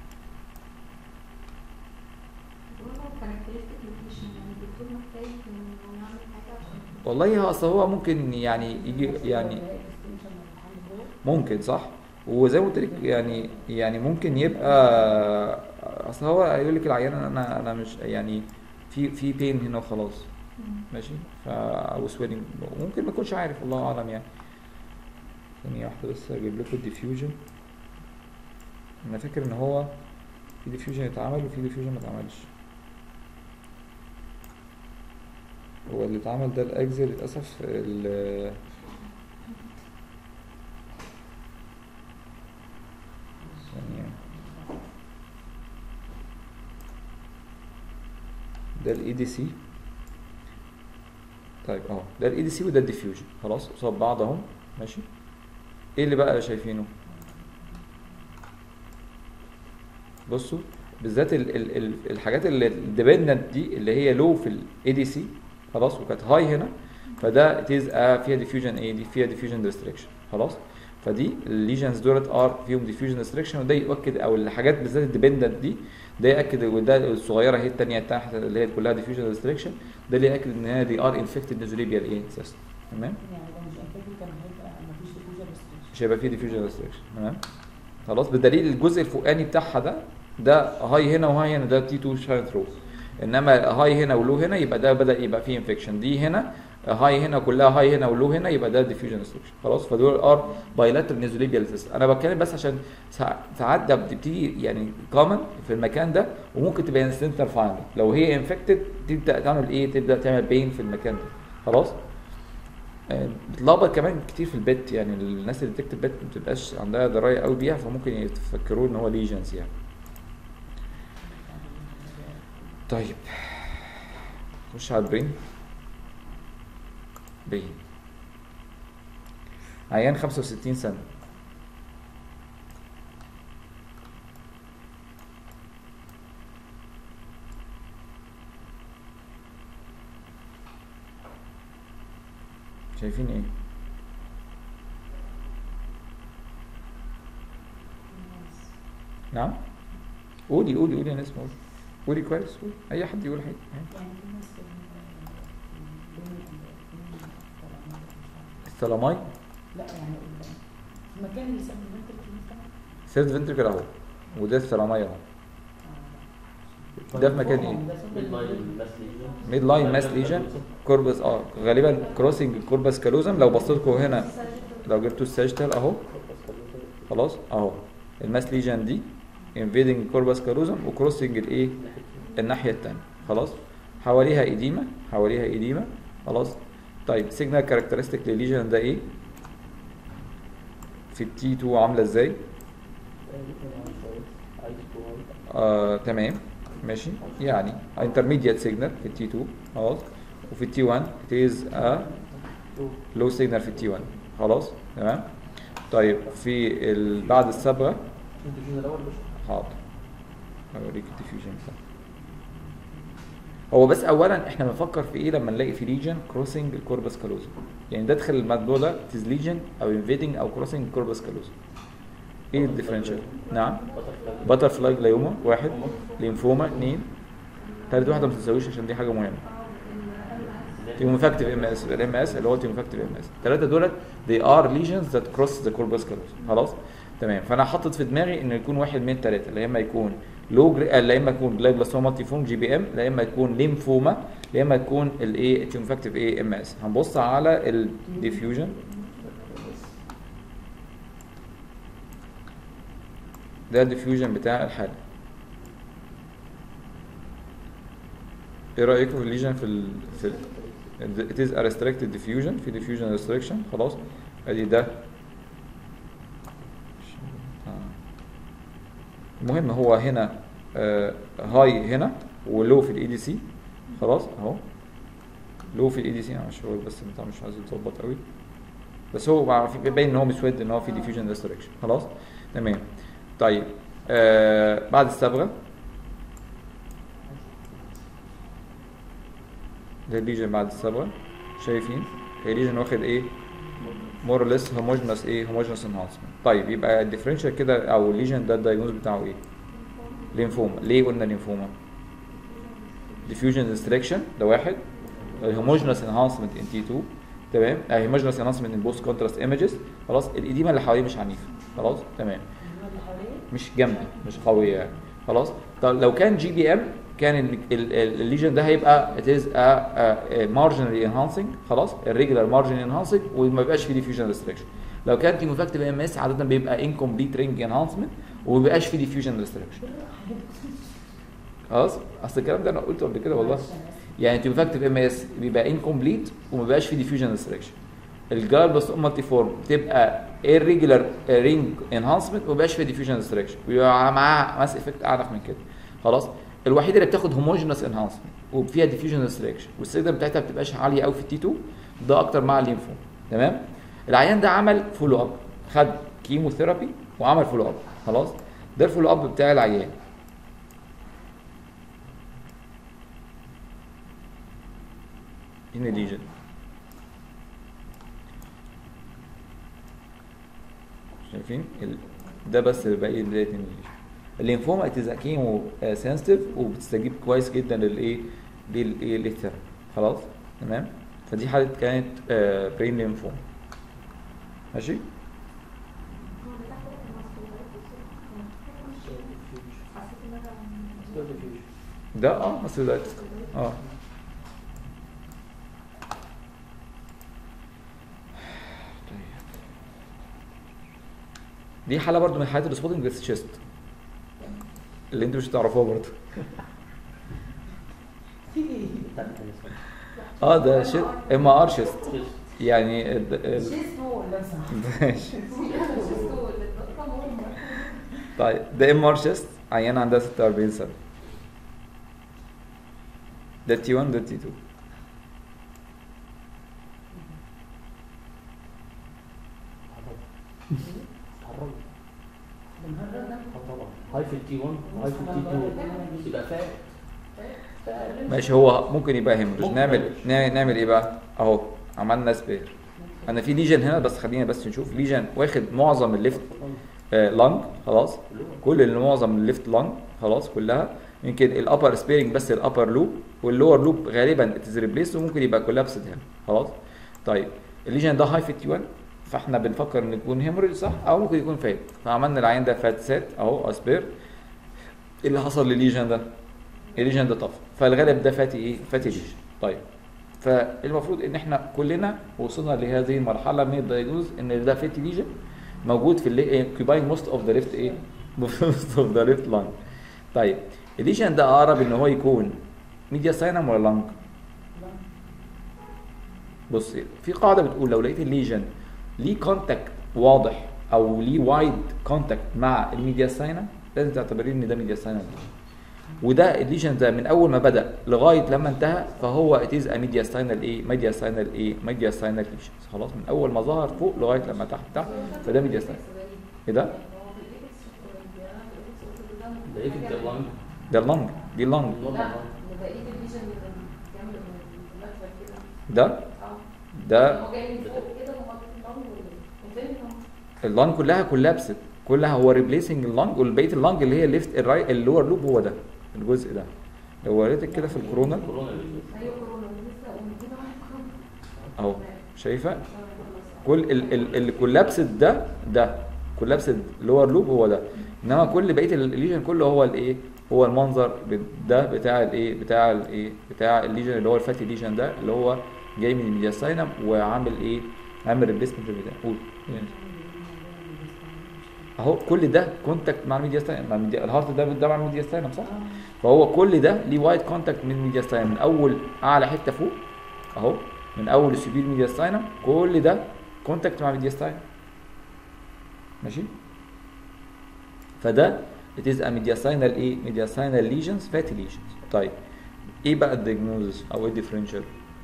كاركترستيك لوكيشن يعني الدكتور محتاج انه يعمل حاجه عشان والله هو اصل هو ممكن يعني يجي يعني ممكن صح وزي ما قلت لك يعني يعني ممكن يبقى اصل هو يقول لك العيان انا انا مش يعني في في بين هنا وخلاص ماشي ف او سويلنج ممكن ما يكونش عارف الله اعلم يعني ثانية واحدة بس اجيب لكم الديفيوجن انا فاكر ان هو في ديفيوجن اتعمل وفي ديفيوجن ما اتعملش هو اللي اتعمل ده الاجزاء للاسف ال ثانية ده الاي دي سي طيب اهو ده الاي دي سي وده الديفيوجن خلاص قصاد بعض اهو ماشي ايه اللي بقى شايفينه بصوا بالذات ال ال ال الحاجات اللي الديبندنت دي اللي هي لو في الاي دي سي خلاص وكانت هاي هنا فده تيز فيها ديفيوجن ايه دي فيها ديفيوجن ريستريكشن خلاص فدي الليجنز دولت ار فيهم ديفيوجن ريستريكشن وده يؤكد او الحاجات بالذات الديبندنت دي ده ياكد وده الصغيره هي الثانيه تحت اللي هي كلها ديفيوجن ريستريكشن ده اللي ياكد ان هي دي ار انفكتد نيزوليبيال ايه سيستم تمام يعني لو مش انفكتد كان هيبقى مفيش ديفيوجن ريستريكشن مش هيبقى فيه ديفيوجن ريستريكشن تمام خلاص بدليل الجزء الفوقاني بتاعها ده ده هاي هنا وهاي هنا ده تي 2 شاين ثرو انما هاي هنا ولو هنا يبقى ده بدا يبقى فيه انفكشن دي هنا هاي هنا كلها هاي هنا ولو هنا يبقى ده ديفيوجن ريستريكشن خلاص فدول ار بايلاترال نيزوليبيال سيستم انا بتكلم بس عشان سا- ساعات ده بتبتدي يعني كومن في المكان ده وممكن تبقى انسنتر فايندنج لو هي انفكتد تبدا تعمل ايه تبدا تعمل بين في المكان ده خلاص آه، بتلخبط كمان كتير في البت يعني الناس اللي بتكتب بت ما بتبقاش عندها درايه قوي بيها فممكن يتفكروا ان هو ليجنز يعني طيب نخش على البرين برين عيان 65 سنة شايفين ايه؟ نعم قولي قولي قولي يا ناس قولي قولي كويس قولي اي حد يقول حاجه يعني في ناس في ال- بين ال- بين الطلبات مش عارفة. السلاماي لا يعني ال- مكان اللي ساب الفنتركل ثيرد فنتركل اهو وده الثرامية اهو ده في مكان ايه؟ ميد لاين ماس ليجن ميد لاين ماس ليجن كوربس اه غالبا كروسنج الكوربس كالوزم لو بصيت لكم هنا لو جبتوا الساجيتال اهو خلاص اهو الماس ليجن دي انفيدنج الكوربس كالوزم وكروسنج الايه الناحيه الثانيه خلاص حواليها ايديما حواليها ايديما خلاص طيب سيجنال كاركترستيك للليجن ده ايه في التي 2 عامله ازاي آه تمام ماشي يعني intermediate signal في التي 2 خلاص وفي التي 1 it is a low signal في التي 1 خلاص تمام طيب في ال... بعد الصبغه انت شو الاول بس حاضر اوريك الديفيوجن بتاعه هو بس اولا احنا بنفكر في ايه لما نلاقي في ليجن كروسنج الكوربس كالوزم يعني ندخل الموضوع ده تيز ليجن او انفيدنج او كروسنج الكوربس كالوزم ايه الديفرنشال نعم باتر فلاي جلايوما واحد ليمفوما اثنين تالت واحده ما تتساويش عشان دي حاجه مهمه تيوموفاكتيف ام اس الام اس اللي هو تيوموفاكتيف ام اس الثلاثه دولت they are lesions that cross the corpus callosum خلاص تمام فانا حاطط في دماغي انه يكون واحد من الثلاثه لا اما يكون لو جري... لا اما يكون جلايبلاستوما مالتيفورم جي بي ام لا اما يكون ليمفوما لا اما يكون الايه تيوموفاكتيف اي ام اس هنبص على الديفيوجن ده الديفيوجن بتاع الحاله ايه رايكم في الليجن في ال في ال it is a restricted diffusion في diffusion restriction خلاص ادي ده المهم هو هنا هاي هنا ولو في الاي دي سي خلاص اهو لو في الاي دي سي انا مش هقول بس بتاع مش عايز يتظبط قوي بس هو مع- في- باين ان هو مسود ان هو في diffusion restriction خلاص تمام طيب آه بعد الصبغه ده الليجن بعد الصبغه شايفين الليجن واخد ايه مور ليس هوموجنس ايه هوموجنس انهانسمنت طيب يبقى الديفرنشال كده او الليجن ده الدايجنوز بتاعه ايه لينفوما ليه قلنا لينفوما ديفيوجن ريستريكشن ده واحد الهوموجنس انهانسمنت ان تي 2 تمام الهوموجنس انهانسمنت ان بوست كونتراست ايمجز خلاص الايديما اللي حواليه مش عنيفه خلاص تمام اللي حواليه مش جامده مش قويه يعني خلاص طب لو كان جي بي ام كان ال- ال- ال- الليجن ده هيبقى it is a, a marginally enhancing خلاص الريجولار marginally enhancing وما بيبقاش فيه diffusion restriction لو كان تيموفاكتيف ام اس عاده بيبقى incomplete ring enhancement وما بيبقاش فيه diffusion restriction خلاص اصل الكلام ده انا قلته قبل كده والله يعني تيموفاكتيف ام اس بيبقى incomplete وما بيبقاش فيه diffusion restriction الجال بس مالتي فورم بتبقى irregular ring enhancement وما بيبقاش فيه diffusion restriction بيبقى معاها ماس افكت اعنف من كده خلاص الوحيده اللي بتاخد homogeneous enhancement وفيها diffusion restriction والسيجنال بتاعتها ما بتبقاش عاليه قوي في التي 2 ده اكتر مع الليمفوم تمام العيان ده عمل فولو اب خد كيموثيرابي وعمل فولو اب خلاص ده الفولو اب بتاع العيان هنا ليجن شايفين ال... ده بس باقي الاتنين ليجن الليمفوما اتز كيمو سنسيتيف وبتستجيب كويس جدا للايه للايه للثيرابي خلاص تمام فدي حاله كانت برين ليمفوما ماشي ده اه اسيدايتس اه دي حاله برضو من حالات السبوتنج بس تشيست اللي انتوا مش هتعرفوها برضو في ايه؟ اه ده شيست ام ار شيست يعني ال- ال- شيست هو لو سمحت ماشي طيب ده ام ار شيست عيانه عندها 46 سنه ده تي 1 ده تي 2 بنهرب ده طبعا هاي في التي 1 وهاي في التي 2 يبقى فات ماشي هو ممكن يبقى هيموريج ممكن. نعمل نعمل نعمل ايه بقى اهو عملنا سبير انا في ليجن هنا بس خلينا بس نشوف ليجن واخد معظم الليفت آه لانج خلاص كل اللي معظم الليفت لانج خلاص كلها يمكن الابر سبيرنج بس الابر لوب واللور لوب غالبا اتز ريبليس وممكن يبقى كولابسد هنا خلاص طيب الليجن ده هاي في تي 1 فاحنا بنفكر ان يكون هيموريج صح او ممكن يكون فات فعملنا العين ده فات سات اهو اسبير ايه اللي حصل للليجن ده الليجن ده طفى فالغالب ده فاتي ايه فاتي ليجن طيب فالمفروض ان احنا كلنا وصلنا لهذه المرحله من الدايجنوز ان ده فاتي ليجن موجود في اللي اوكيباينج موست اوف ذا ليفت ايه موست اوف ذا ليفت لانج طيب الليجن ده اقرب ان هو يكون ميديا ساينم ولا لانج بص في قاعده بتقول لو لقيت الليجن ليه كونتاكت واضح او ليه وايد كونتاكت مع الميديا ساينم لازم تعتبريه ان ده ميديا ساينم وده الليجن ده من اول ما بدا لغايه لما انتهى فهو اتيز ا ميديا ساينال ايه ميديا ساينال ايه ميديا ساينال ليجن خلاص من اول ما ظهر فوق لغايه لما تحت تحت فده ميديا ساينال ايه ده ده ايه في اللانج ده اللنج دي اللنج لا بقيه الفيجن كامل المدخل كده ده اه ده هو جاي من فوق كده هو اللنج وفين اللنج كلها كولابست كلها هو ريبليسنج اللنج والبقيه اللنج اللي هي الليفت الرايت اللور لوب هو ده الجزء ده لو وريتك كده في الكورونا كورونا ايوه كورونا لسه ومدينا واحد كورونا اهو شايفه كل ال ال الكولابسد ده ده كولابسد لور لوب هو ده انما كل بقيه الليجن كله هو الايه هو المنظر ب- ده بتاع الايه بتاع الايه بتاع الليجن اللي هو الفاتي ليجن ده اللي هو جاي من الميدياستاينم وعامل ايه عامل ريبليسمنت بتاع قول اهو كل ده كونتاكت مع الميدياستاينم مع الميديا الهارت ده ده مع الميدياستاينم صح فهو كل ده ليه وايد كونتاكت من الميدياستاينم من اول اعلى حته فوق اهو من اول السبيل ميدياستاينم كل ده كونتاكت مع الميدياستاينم ماشي فده it is a mediastinal ايه mediastinal lesions fatty lesions طيب ايه بقى الدياجنوزس او ايه الديفرنشال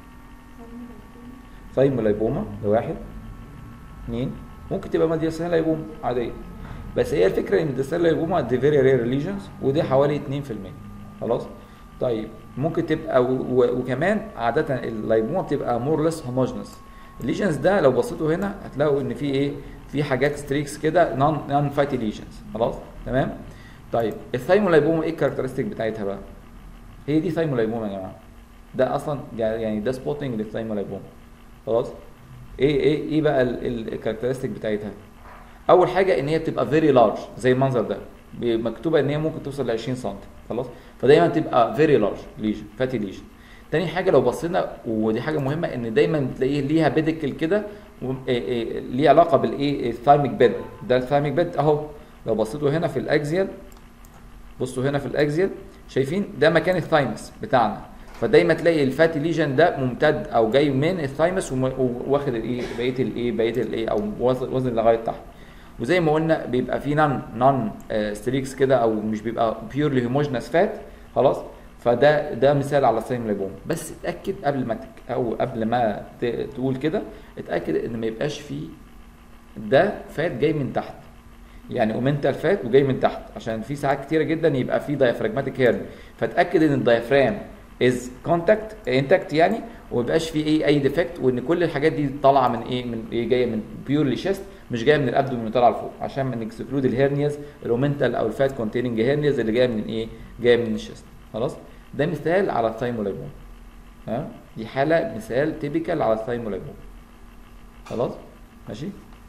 ثايمولايبوما ده واحد اثنين ممكن تبقى ميدياسينال لايبوما عاديه بس هي الفكره ان ميدياسينال لايبوما دي فيري رير ليجنز ودي حوالي 2% خلاص طيب ممكن تبقى و- و- وكمان عاده اللايبوما بتبقى مور ليس هوموجنس الليجنز ده لو بصيتوا هنا هتلاقوا ان في ايه في حاجات ستريكس كده نون نون فايتي ليجنز خلاص تمام طيب الثايمولايبوما ايه الكاركترستيك بتاعتها بقى هي دي ثايمولايبوما يا جماعه ده اصلا يعني ده سبوتنج للثايمولايبوما خلاص ايه ايه ايه بقى الكاركترستيك بتاعتها اول حاجه ان هي بتبقى فيري لارج زي المنظر ده ب- مكتوبه ان هي ممكن توصل ل 20 سم خلاص فدايما تبقى فيري لارج ليجن فاتي ليجن تاني حاجه لو بصينا ودي حاجه مهمه ان دايما بتلاقيه ليها بيديكل كده و- إيه إيه ليه علاقه بالايه الثايميك بيد ده الثايميك بيد اهو لو بصيتوا هنا في الاكزيال بصوا هنا في الاكزيال شايفين ده مكان الثايمس بتاعنا فدايما تلاقي الفاتي ليجن ده ممتد او جاي من الثايمس وم- واخد الايه بقيه الايه بقيه الايه او وزن وزن لغايه تحت وزي ما قلنا بيبقى في نون نون ستريكس كده او مش بيبقى بيورلي هيموجنس فات خلاص فده ده مثال على السايم ليبوم بس اتاكد قبل ما تك او قبل ما ت- تقول كده اتاكد ان ما يبقاش فيه ده فات جاي من تحت يعني اومنتال فات وجاي من تحت عشان في ساعات كتيره جدا يبقى في دايفراجماتيك هيرن فتاكد ان الدايفرام از كونتاكت انتاكت يعني وما يبقاش في ايه اي ديفكت وان كل الحاجات دي طالعه من ايه من ايه جايه من بيورلي شيست مش جايه من الابدومين طالعه لفوق عشان ما نكسكلود الهيرنياز الاومنتال او الفات كونتيننج هيرنياز اللي جايه من ايه جايه من الشيست خلاص ده مثال على الثايمولايبوم ها دي حاله مثال تيبيكال على الثايمولايبوم خلاص ماشي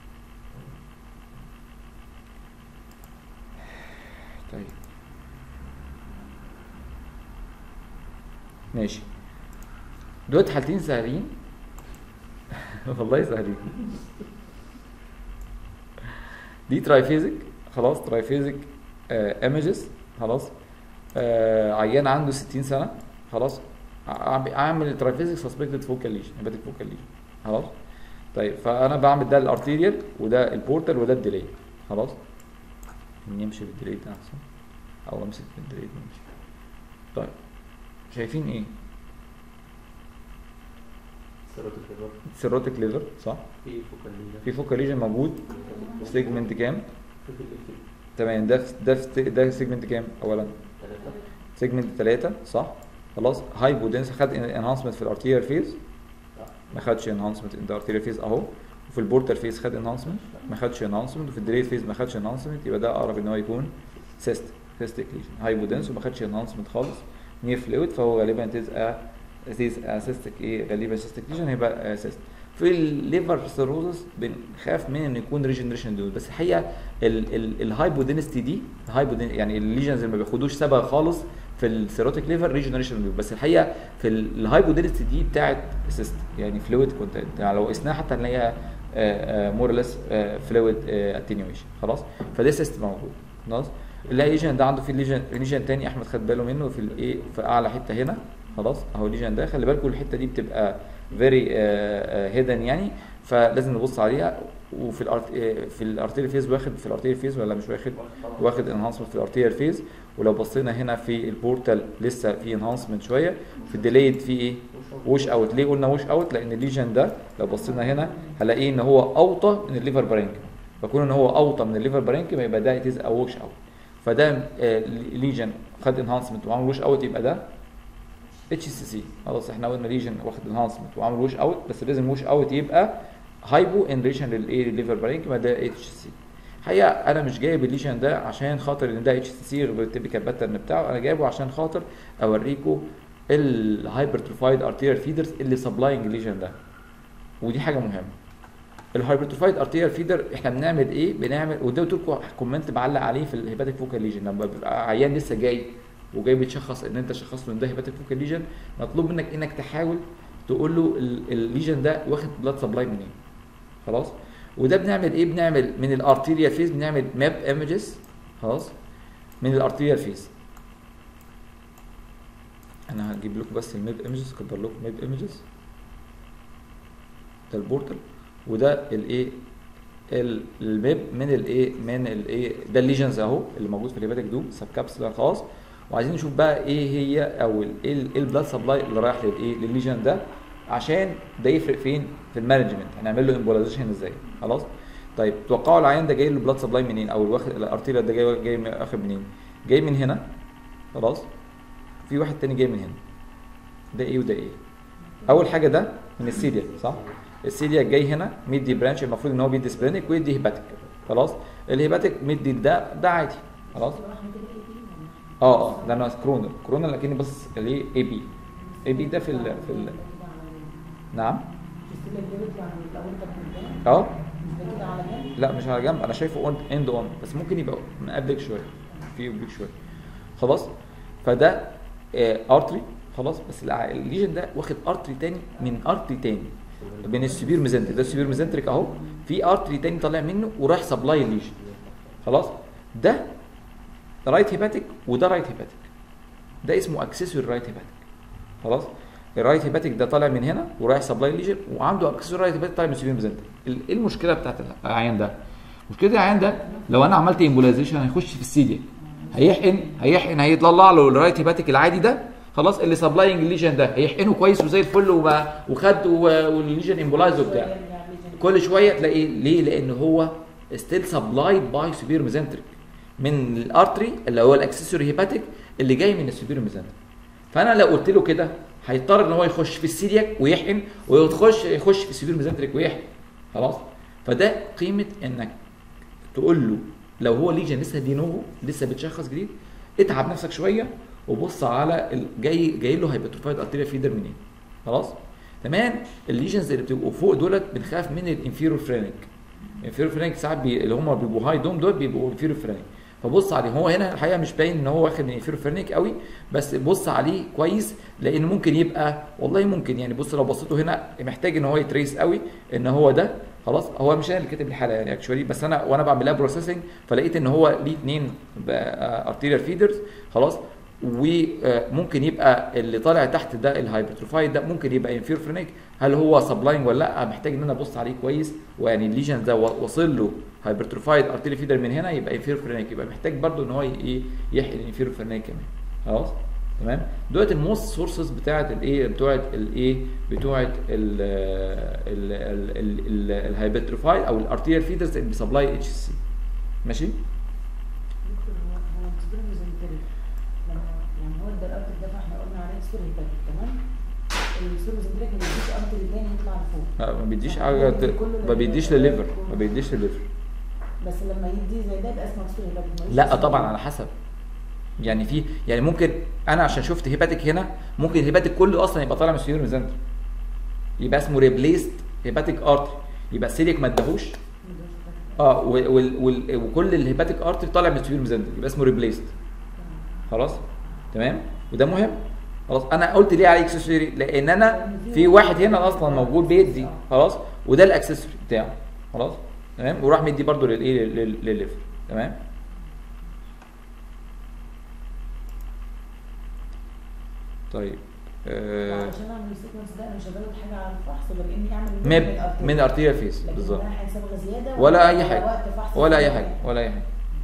طيب ماشي دول حالتين سهلين والله سهلين دي ترايفيزك خلاص ترايفيزك ايمجز خلاص آه عيان عنده 60 سنه خلاص ع- عامل ترايفيزك سسبكتد فوكال ليجن هيباتيك فوكال ليجن خلاص طيب فانا بعمل ده الارتيريال وده البورتال وده الديلي خلاص نمشي بالديلي ده احسن او امسك بالديلي نمشي طيب شايفين ايه سيروتيك ليفر سيروتيك ليفر صح في فوكال ليجن في فوكال ليجن موجود في سيجمنت كام في في في تمام ده في ده في ده سيجمنت كام اولا ثلاثة سيجمنت 3 صح خلاص هايبودنس خد انهانسمنت في الارتيريال فيز ما خدش انهانسمنت ان الارتيريال فيز اهو وفي البورتال فيز خد انهانسمنت ما خدش انهانسمنت وفي الديلي فيز ما خدش انهانسمنت يبقى ده اقرب ان هو يكون سيست سيستيك ليجن هايبودنس وما خدش انهانسمنت خالص نير فلويد فهو غالبا تز ا تز سيستيك ايه غالبا سيستيك ليجن هيبقى سيست في الليفر سيروزس بنخاف من ان يكون ريجنريشن دول بس الحقيقه الهايبودينستي دي الهايبودين يعني الليجنز اللي ما بياخدوش صبغه خالص في السيروتيك ليفر ريجنريشن دول بس الحقيقه في الهايبودينستي دي بتاعت سيست يعني فلويد كونتنت يعني لو قسناها حتى هنلاقيها مورلس فلويد اتنيويشن خلاص فده سيست موجود خلاص الليجن ده عنده في ليجن ليجن تاني احمد خد باله منه في الايه في اعلى حته هنا خلاص اهو الليجن ده خلي بالكم الحته دي بتبقى فيري هيدن يعني فلازم نبص عليها وفي الارت في الارتيريال فيز واخد في الارتيريال فيز ولا مش واخد واخد انهانسمنت في الارتيريال فيز ولو بصينا هنا في البورتال لسه في انهانسمنت شويه في الديليد في ايه وش اوت ليه قلنا وش اوت لان الليجن ده لو بصينا هنا هلاقيه ان هو اوطى من الليفر برانكم فكون ان هو اوطى من الليفر برانكم يبقى ده اتيز او وش اوت فده ليجن خد انهانسمنت وعمل وش اوت يبقى ده اتش سي سي خلاص احنا قلنا ليجن واخد انهانسمنت وعمل وش اوت بس لازم وش اوت يبقى هايبو ان ريليشن للايه للليفر برانكيما ده اتش سي الحقيقه انا مش جايب الليجن ده عشان خاطر ان ده اتش سي سي التيبيكال باترن بتاعه انا جايبه عشان خاطر اوريكم الهايبرتروفايد ارتيريال فيدرز اللي سبلاينج الليجن ده ودي حاجه مهمه الهايبرتروفايد ارتيريال فيدر احنا بنعمل ايه بنعمل وده قلت لكم كومنت بعلق عليه في الهيباتيك فوكال ليجن لما بيبقى عيان لسه جاي وجاي بتشخص ان انت شخص له ان ده هيباتيك فوكال ليجن مطلوب منك انك تحاول تقول له الليجن ده واخد بلاد سبلاي منين خلاص وده بنعمل ايه بنعمل من الارتيريال فيز بنعمل ماب ايمجز خلاص من الارتيريال فيز انا هجيب لكم بس الماب ايمجز اكبر لكم ماب ايمجز ده البورتال وده الايه الماب من الايه من الايه ده الليجنز اهو اللي موجود في الهيباتيك دوم سب كابسولار خلاص وعايزين نشوف بقى ايه هي او ايه البلاد سبلاي اللي رايح للايه للليجن ده عشان ده يفرق فين في المانجمنت هنعمل له امبولايزيشن ازاي خلاص طيب توقعوا العيان ده جاي له بلاد سبلاي منين او الواخد الارتيريال ده جاي جاي واخد منين جاي من هنا خلاص في واحد تاني جاي من هنا ده ايه وده ايه اول حاجه ده من السيريا صح السيريا جاي هنا ميدي برانش المفروض ان هو بيدي سبلينيك ويدي هيباتيك خلاص الهيباتيك مدي ده ده عادي خلاص اه اه ده انا كرونر كرونر لكني بس الايه اي بي اي بي ده في ال في ال نعم اه مش ده كده على جنب لا مش على جنب انا شايفه اون اند اون بس ممكن يبقى مقابلك شويه في قبلك شويه خلاص فده آه ارتري خلاص بس الع- الليجن ده واخد ارتري تاني من ارتري تاني بين السبير ميزنتريك ده السبير ميزنتريك اهو في ارتري تاني طالع منه ورايح سبلاي الليجن خلاص ده رايت هيباتيك وده رايت هيباتيك ده اسمه اكسسوري رايت هيباتيك خلاص الرايت هيباتيك ده طالع من هنا ورايح سبلاي ليجن وعنده اكسسوري رايت هيباتيك طالع من السبير ميزنتريك ال- ايه المشكله بتاعت العيان ده مشكله العيان ده لو انا عملت امبولايزيشن هيخش في السيديا هيحقن هيحقن هيطلع له الرايت هيباتيك العادي ده خلاص اللي سبلاينج الليجن ده هيحقنه كويس وزي الفل وما- وخد و- والليجن امبولايز وبتاع كل شويه تلاقي ليه لان هو ستيل سبلايد باي سوبير ميزنتريك من الارتري اللي هو الاكسسوري هيباتيك اللي جاي من السوبير ميزنتريك فانا لو قلت له كده هيضطر ان هو يخش في السيلياك ويحقن ويخش يخش في السوبير ميزنتريك ويحقن خلاص فده قيمه انك تقول له لو هو ليجن لسه دي نوفو لسه بتشخص جديد اتعب نفسك شويه وبص على ال- جاي جاي له هيباتوفايد ارتيريا فيدر منين خلاص كمان الليجنز اللي بتبقوا فوق دولت بنخاف من الانفيرور فرينك الانفيرور فرينك ساعات بي... اللي هم بيبقوا هاي دوم دول بيبقوا انفيرور فرينك فبص عليه هو هنا الحقيقه مش باين ان هو واخد من انفيرور فرينك قوي بس بص عليه كويس لان ممكن يبقى والله ممكن يعني بص لو بصيته هنا محتاج ان هو يتريس قوي ان هو ده خلاص هو مش انا اللي كاتب الحاله يعني اكشولي بس انا وانا بعمل لها بروسيسنج فلقيت ان هو ليه اثنين ارتيريال فيدرز خلاص وممكن يبقى اللي طالع تحت ده الهايبرتروفايد ده ممكن يبقى انفير فرينيك هل هو سبلاين ولا لا محتاج ان انا ابص عليه كويس ويعني الليجن ده و- واصل له هايبرتروفايد ارتيري فيدر من هنا يبقى انفير فرينيك يبقى محتاج برضو ان هو ي- ايه يحقن انفير فرينيك كمان خلاص تمام دلوقتي الموست سورسز بتاعت الايه بتوعت الايه بتوعت الهايبرتروفايد او الارتيريال فيدرز اللي بيسبلاي اتش سي ماشي دكتور هو هو السوبر ميزنتريك لما يعني هو ده الارتر ده فاحنا قلنا عليه سوبر هيباتيك تمام السوبر ميزنتريك ما بيديش ارتر تاني يطلع لفوق لا، ما بيديش حاجه ت- ما بيديش لليفر ما بيديش لليفر بس لما يدي زي ده يبقى اسمه سوبر هيباتيك ملوش لا اسم. طبعا على حسب يعني في يعني ممكن انا عشان شفت هيباتيك هنا ممكن الهيباتيك كله اصلا يبقى طالع من السيور ميزنتر يبقى اسمه ريبليست هيباتيك ارتري يبقى السيليك ما اداهوش اه وال وال وال وكل الهيباتيك ارتري طالع من السبير ميزنتري يبقى اسمه ريبليست خلاص تمام وده مهم خلاص انا قلت ليه عليه اكسسوري لان انا في واحد هنا اصلا موجود بيدي خلاص وده الاكسسوري بتاعه خلاص تمام وراح مدي برده للايه لل- للليفر تمام طيب آه عشان اعمل السيكونس ده انا مش هزود حاجه على الفحص غير اني اعمل ماب من ارتيريال فيس لكن بالظبط ده هيصبغ زياده ولا اي حاجه وقت فحص ولا اي زيادة. حاجه ولا اي حاجه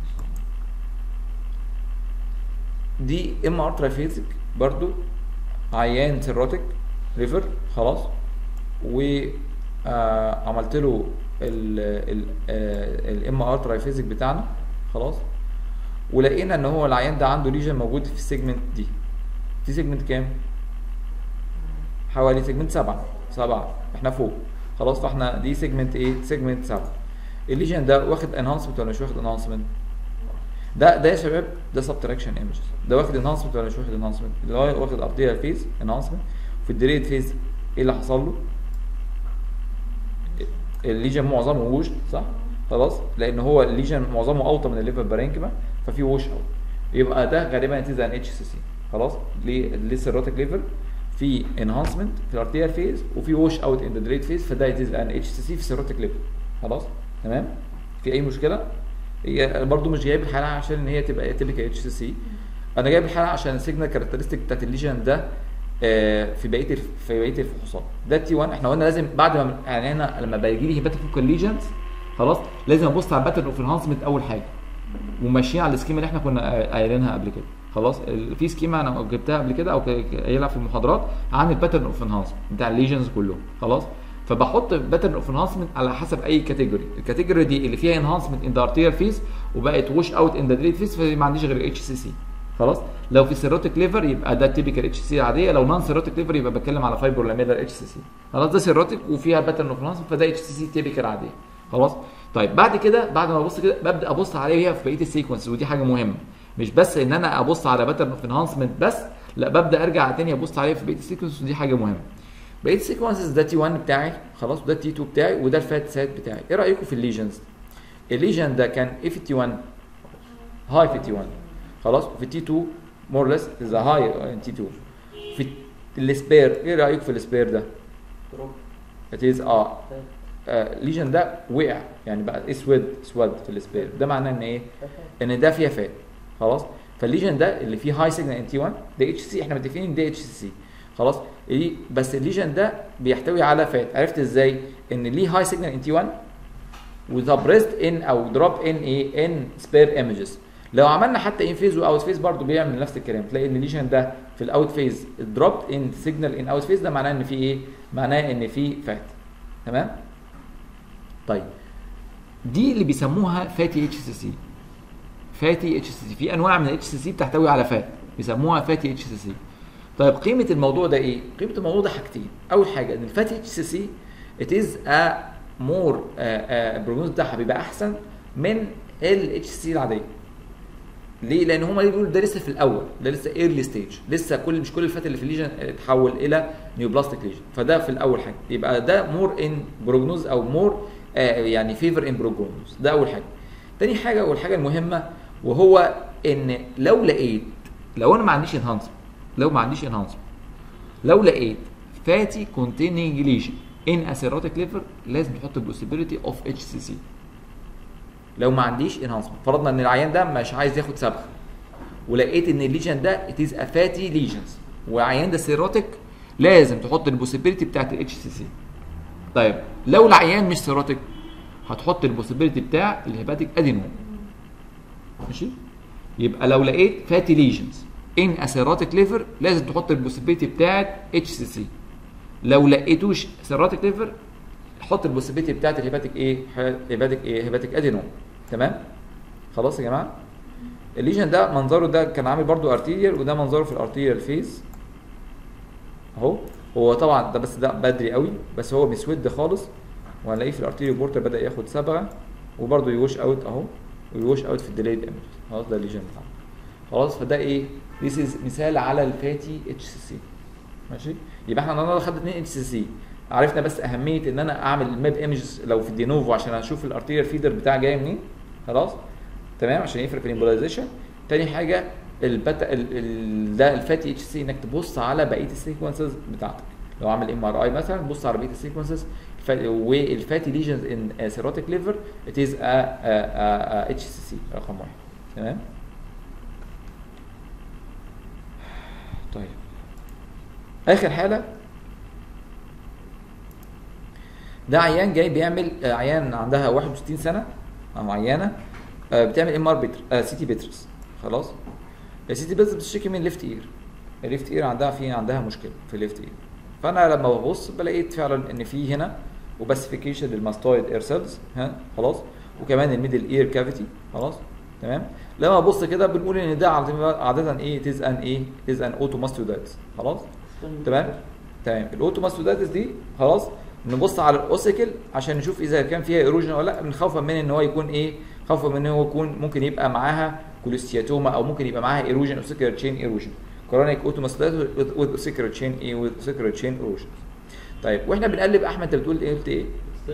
دي ام ار ترايفيزك برضو عيان سيروتيك ليفر خلاص و آه عملت له الام ار ترايفيزك بتاعنا خلاص ولقينا ان هو العيان ده عنده ليجن موجود في السيجمنت دي دي سيجمنت كام؟ حوالي سيجمنت سبعة سبعة احنا فوق خلاص فاحنا دي سيجمنت ايه؟ سيجمنت سبعة الليجن ده واخد انهانسمنت ولا مش واخد انهانسمنت؟ ده ده يا شباب ده سبتراكشن ايمجز ده واخد انهانسمنت ولا مش واخد انهانسمنت؟ اللي هو واخد ارتيريال فيز انهانسمنت في الديليد فيز ايه اللي حصل له؟ الليجن معظمه ووش صح؟ خلاص لان هو الليجن معظمه اوطى من الليفر بارينكما ففي ووش اوت يبقى ده غالبا نتيجه عن اتش سي سي خلاص ليه للسيروتيك ليفر في انهانسمنت في الارتيريال فيز وفي ووش اوت ان ذا دريد فيز فده يتيز عن اتش سي سي في السيروتيك ليفر خلاص تمام في اي مشكله هي برضو مش جايب الحاله عشان ان هي تبقى تيبيكال اتش سي سي انا جايب الحاله عشان السيجنال كاركترستيك بتاعت الليجن ده آه، في بقيه الف- في بقيه الفحوصات ده تي 1 احنا قلنا لازم بعد ما يعني انا لما بيجي لي هيباتيفوكال ليجنز خلاص لازم ابص على الباترن اوف انهانسمنت اول حاجه وماشيين على السكيما اللي احنا كنا قايلينها قبل كده خلاص ال- في سكيما انا جبتها قبل كده او ك- ك- قايلها في المحاضرات عن الباترن اوف انهانسمنت بتاع الليجنز كلهم خلاص فبحط باترن اوف انهانسمنت على حسب اي كاتيجوري الكاتيجوري دي اللي فيها انهانسمنت ان ذا ارتيريال فيز وبقت ووش اوت ان ذا دريد فيز فما عنديش غير اتش سي سي خلاص لو في سيروتيك ليفر يبقى ده تيبيكال اتش سي عاديه لو نون سيروتيك ليفر يبقى بتكلم على فايبر لاميلر اتش سي سي خلاص ده سيروتيك وفيها باترن اوف انهانسمنت فده اتش سي سي تيبيكال عاديه خلاص طيب بعد كده بعد ما ابص كده ببدا ابص عليها في بقيه السيكونس ودي حاجه مهمه مش بس ان انا ابص على باترن اوف انهانسمنت بس لا ببدا ارجع تاني ابص عليها في بقيه السيكونس ودي حاجه مهمه بقيه السيكونسز ده تي 1 بتاعي خلاص وده تي 2 بتاعي وده الفات سات بتاعي ايه رايكم في الليجنز الليجن ده كان ايه في تي 1 هاي في تي 1 خلاص وفي تي 2 مور ليس از هاي تي 2 في السبير ايه رايكم في السبير ده it is اه ليجن ده وقع يعني بقى اسود اسود في السبير ده معناه ان ايه ان ده فيها فات خلاص فالليجن ده اللي فيه هاي سيجنال ان تي 1 ده اتش سي احنا متفقين ان ده اتش سي خلاص إيه بس الليجن ده بيحتوي على فات عرفت ازاي ان ليه هاي سيجنال ان تي 1 وسبريست ان او دروب ان ايه ان سبير ايمجز لو عملنا حتى ان فيز واوت فيز برضه بيعمل نفس الكلام تلاقي ان الليجن ده في الاوت فيز دروب ان سيجنال ان اوت فيز ده معناه ان في ايه معناه ان في فات تمام طيب دي اللي بيسموها فاتي اتش سي سي فاتي اتش سي سي في انواع من الاتش سي سي بتحتوي على فات بيسموها فاتي اتش سي سي طيب قيمه الموضوع ده ايه قيمه الموضوع ده حاجتين اول حاجه ان الفاتي اتش سي سي ات از ا مور البروجنوز بتاعها بيبقى احسن من الاتش سي العاديه ليه؟ لان هما بيقولوا ده لسه في الاول ده لسه ايرلي ستيج لسه كل مش كل الفات اللي في الليجن اتحول الى نيوبلاستيك ليجن فده في الاول حاجه يبقى ده مور ان بروجنوز او مور آه يعني فيفر ان بروجنوز ده اول حاجه تاني حاجه والحاجه المهمه وهو ان لو لقيت لو انا ما عنديش انهانسمنت لو ما عنديش انهانسمنت لو لقيت فاتي كونتيننج ليجن ان اسيروتيك ليفر لازم تحط البوسيبيليتي اوف اتش سي سي لو ما عنديش انهانسمنت فرضنا ان العيان ده مش عايز ياخد صبغه ولقيت ان الليجن ده ات از فاتي ليجنز والعيان ده سيروتيك لازم تحط البوسيبيليتي بتاعت الاتش سي سي طيب لو العيان مش سيروتيك هتحط البوسيبيليتي بتاع الهيباتيك ادينوم ماشي يبقى لو لقيت فاتي ليجنز ان اسيروتيك ليفر لازم تحط البوسيبيليتي بتاعت اتش سي سي لو لقيتوش سيروتيك ليفر حط البوسيبيليتي بتاعت الهيباتيك ايه هيباتيك ايه هيباتيك ادينوم تمام خلاص يا جماعه الليجن ده منظره ده كان عامل برضو ارتيريال وده منظره في الارتيريال فيز اهو هو طبعا ده بس ده بدري قوي بس هو مسود خالص وهنلاقيه في الارتيريال بورتر بدا ياخد صبغه وبرضو يوش اوت اهو ويوش اوت في الديليد ايمج خلاص ده الليجن بتاعه خلاص فده ايه ذيس از مثال على الفاتي اتش سي سي ماشي يبقى احنا النهارده خدنا 2 اتش سي سي عرفنا بس اهميه ان انا اعمل الماب ايمجز لو في الدينوفو عشان اشوف الارتيريال فيدر بتاعي جاي منين خلاص تمام عشان يفرق في الامبولايزيشن تاني حاجه البتا ال... ال... ده الفاتي اتش سي انك تبص على بقيه السيكونسز بتاعتك لو عامل ام ار اي مثلا بص على بقيه السيكونسز والفاتي ليجنز ان سيروتيك ليفر ات از اتش سي سي رقم واحد تمام طيب اخر حاله ده عيان جاي بيعمل آه، عيان عندها 61 سنه او عيانه آه، بتعمل ام ار سي تي بيترس خلاص السي تي بيترس بتشتكي من ليفت اير الليفت اير عندها في عندها مشكله في الليفت اير فانا لما ببص بلاقيت فعلا ان في هنا وباسيفيكيشن للماستويد اير سيلز ها خلاص وكمان الميدل اير كافيتي خلاص تمام لما ابص كده بنقول ان ده عادة- عاده ايه تيز ان ايه تيز ان اوتوماستودايتس خلاص تمام تمام الاوتوماستودايتس دي خلاص نبص على الاوسيكل عشان نشوف اذا كان فيها ايروجن ولا لا من خوفا من ان هو يكون ايه خوفا من ان هو يكون ممكن يبقى معاها كوليستياتوما او ممكن يبقى معاها ايروجن اوسيكل تشين ايروجن كرونيك اوتوماستودايتس وذ اوسيكل تشين ايه وذ اوسيكل تشين ايروجن طيب واحنا بنقلب احمد انت بتقول ايه قلت ايه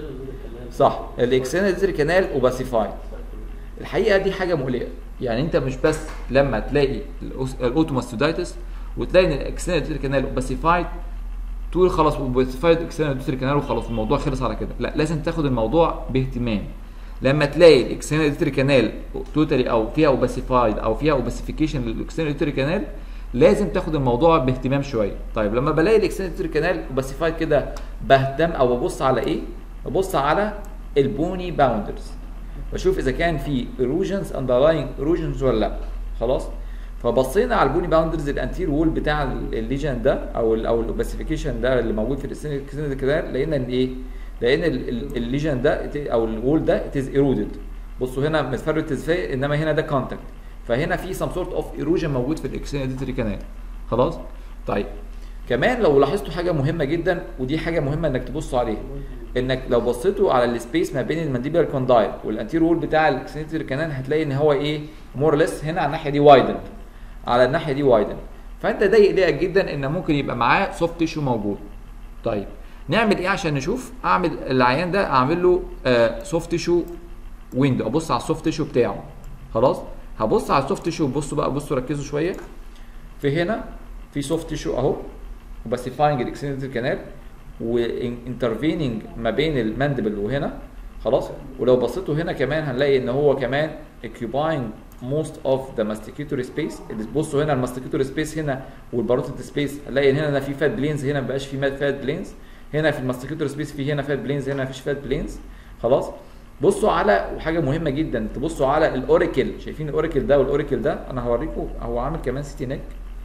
صح الاكسنال ديزري كانال اوباسيفايد الحقيقه دي حاجه مقلقه يعني انت مش بس لما تلاقي الأوس- الاوتوماستودايتس وتلاقي ان الاكسنال ديزري كانال اوباسيفايد تقول خلاص اوباسيفايد اكسنال ديزري كانال وخلاص الموضوع خلص على كده لا لازم تاخد الموضوع باهتمام لما تلاقي الاكسنال ديزري كانال توتالي او فيها اوباسيفايد او فيها اوباسيفيكيشن للاكسنال ديزري كانال لازم تاخد الموضوع باهتمام شويه طيب لما بلاقي الاكسنال ديزري كانال اوباسيفايد كده بهتم او ببص على ايه ببص على البوني باوندرز بشوف اذا كان في ايروجنز اندرلاينج ايروجنز ولا لا خلاص فبصينا على البوني باوندرز الانتير وول بتاع الليجن ده او ال او الاوباسيفيكيشن ده اللي موجود في السن كده لقينا ان ايه لقينا ال- ال- الليجن ده it- او الوول ده اتز ايرودد بصوا هنا متفرد ازاي انما هنا ده كونتاكت فهنا في سم سورت اوف ايروجن موجود في الاكسينيتري كانال خلاص طيب كمان لو لاحظتوا حاجه مهمه جدا ودي حاجه مهمه انك تبصوا عليها انك لو بصيتوا على السبيس ما بين المانديبلر كوندايل والانتير وول بتاع الاكسنتري كانال هتلاقي ان هو ايه مور ليس هنا على الناحيه دي وايدن على الناحيه دي وايدن فانت ده يقلقك جدا ان ممكن يبقى معاه سوفت تيشو موجود طيب نعمل ايه عشان نشوف اعمل العيان ده اعمل له سوفت تيشو ويندو ابص على السوفت تيشو بتاعه خلاص هبص على السوفت تيشو بصوا بقى بصوا ركزوا شويه في هنا في سوفت تيشو اهو وباسيفاينج الاكسنتري كانال وانترفيننج ما بين الماندبل وهنا خلاص ولو بصيتوا هنا كمان هنلاقي ان هو كمان occupying most of the masticatory space بصوا هنا الماستيكيتوري سبيس هنا والباروتيد سبيس هنلاقي هنا هنا في فات بلينز هنا مبقاش في فات بلينز هنا في الماستيكيتوري سبيس في هنا فات بلينز هنا مفيش فات بلينز خلاص بصوا على وحاجه مهمه جدا تبصوا على الاوريكل شايفين الاوريكل ده والاوريكل ده انا هوريكم هو عامل كمان سيتي نيك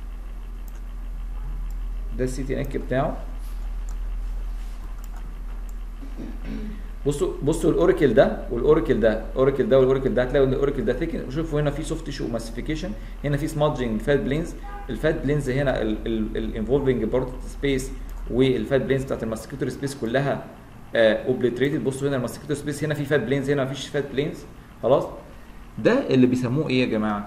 ده السيتي نيك بتاعه بصوا بصوا الاوريكل ده والاوريكل ده الاوريكل ده والاوريكل ده هتلاقوا ان الاوريكل ده ثيكن شوفوا هنا في سوفت تيشو ماسيفيكيشن هنا في سمادجنج فات بلينز الفات بلينز هنا الانفولفنج بارت سبيس والفات بلينز بتاعت الماستيكيتوري سبيس كلها اوبليتريتد بصوا هنا الماستيكيتوري سبيس هنا في فات بلينز هنا مفيش فات بلينز خلاص ده اللي بيسموه ايه يا جماعه؟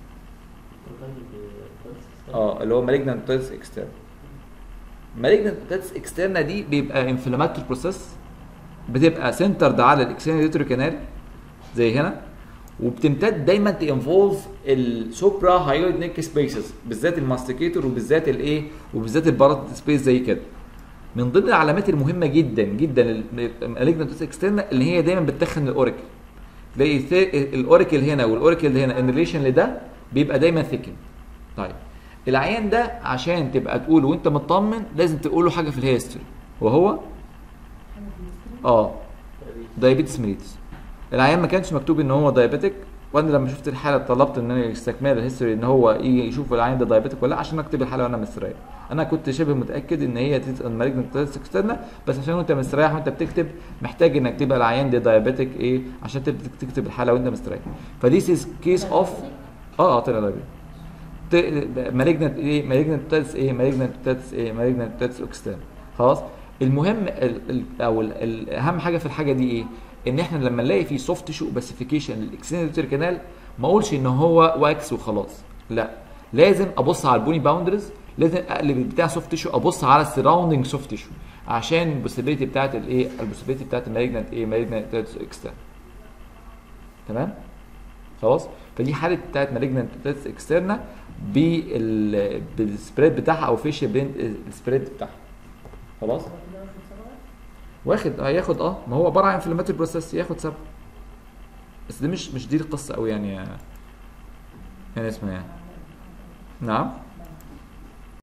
اه اللي هو مالجنانت اوتيتس اكسترن مالجنانت اوتيتس اكسترنا دي بيبقى انفلاماتوري بروسيس بتبقى سنترد على الاكسنال كانال زي هنا وبتمتد دايما تنفولف السوبرا هايويد نيك سبيسز بالذات الماستيكيتور وبالذات الايه وبالذات البارت سبيس زي كده من ضمن العلامات المهمه جدا جدا المالجنانت اكسترنا اللي هي دايما بتدخن الاوريكل تلاقي الاوريكل هنا والاوريكل هنا ان ريليشن لده بيبقى دايما ثيكن طيب العيان ده عشان تبقى تقول وانت مطمن لازم تقول له حاجه في الهيستوري وهو اه دايابيتس ميليتس العيان ما كانش مكتوب ان هو دايابيتك وانا لما شفت الحاله طلبت ان انا استكمال الهيستوري ان هو يجي يشوف العيان ده دايابيتك ولا لا عشان اكتب الحاله وانا مستريح انا كنت شبه متاكد ان هي مالجنت اكسترنا بس عشان وانت مستريح وانت بتكتب محتاج انك تبقى العيان ده دايابيتك ايه عشان تبدا تكتب الحاله وانت مستريح فديس از كيس اوف اه اه طلع دايابيتك مالجنت ايه مالجنت تاتس ايه مالجنت تاتس ايه مالجنت تاتس اكسترن خلاص المهم ال ال او ال الاهم حاجه في الحاجه دي ايه ان احنا لما نلاقي في سوفت تيشو باسيفيكيشن للاكسنتري كانال ما اقولش ان هو واكس وخلاص لا لازم ابص على البوني باوندرز لازم اقلب بتاع سوفت تيشو ابص على السراوندنج سوفت تيشو عشان البوسيبيليتي بتاعت الايه البوسيبيليتي بتاعت المالجنت ايه مالجنت اكسترن تمام خلاص فدي حاله بتاعت مالجنت اكسترنا بال بالسبريد بتاعها او فيشيال بين السبريد بتاعها خلاص هو كده واخد سبعة واخد هياخد اه ما هو عباره عن انفلاماتوري بروسيس ياخد سبب بس دي مش مش دي القصه قوي يعني يعني اسمها يعني نعم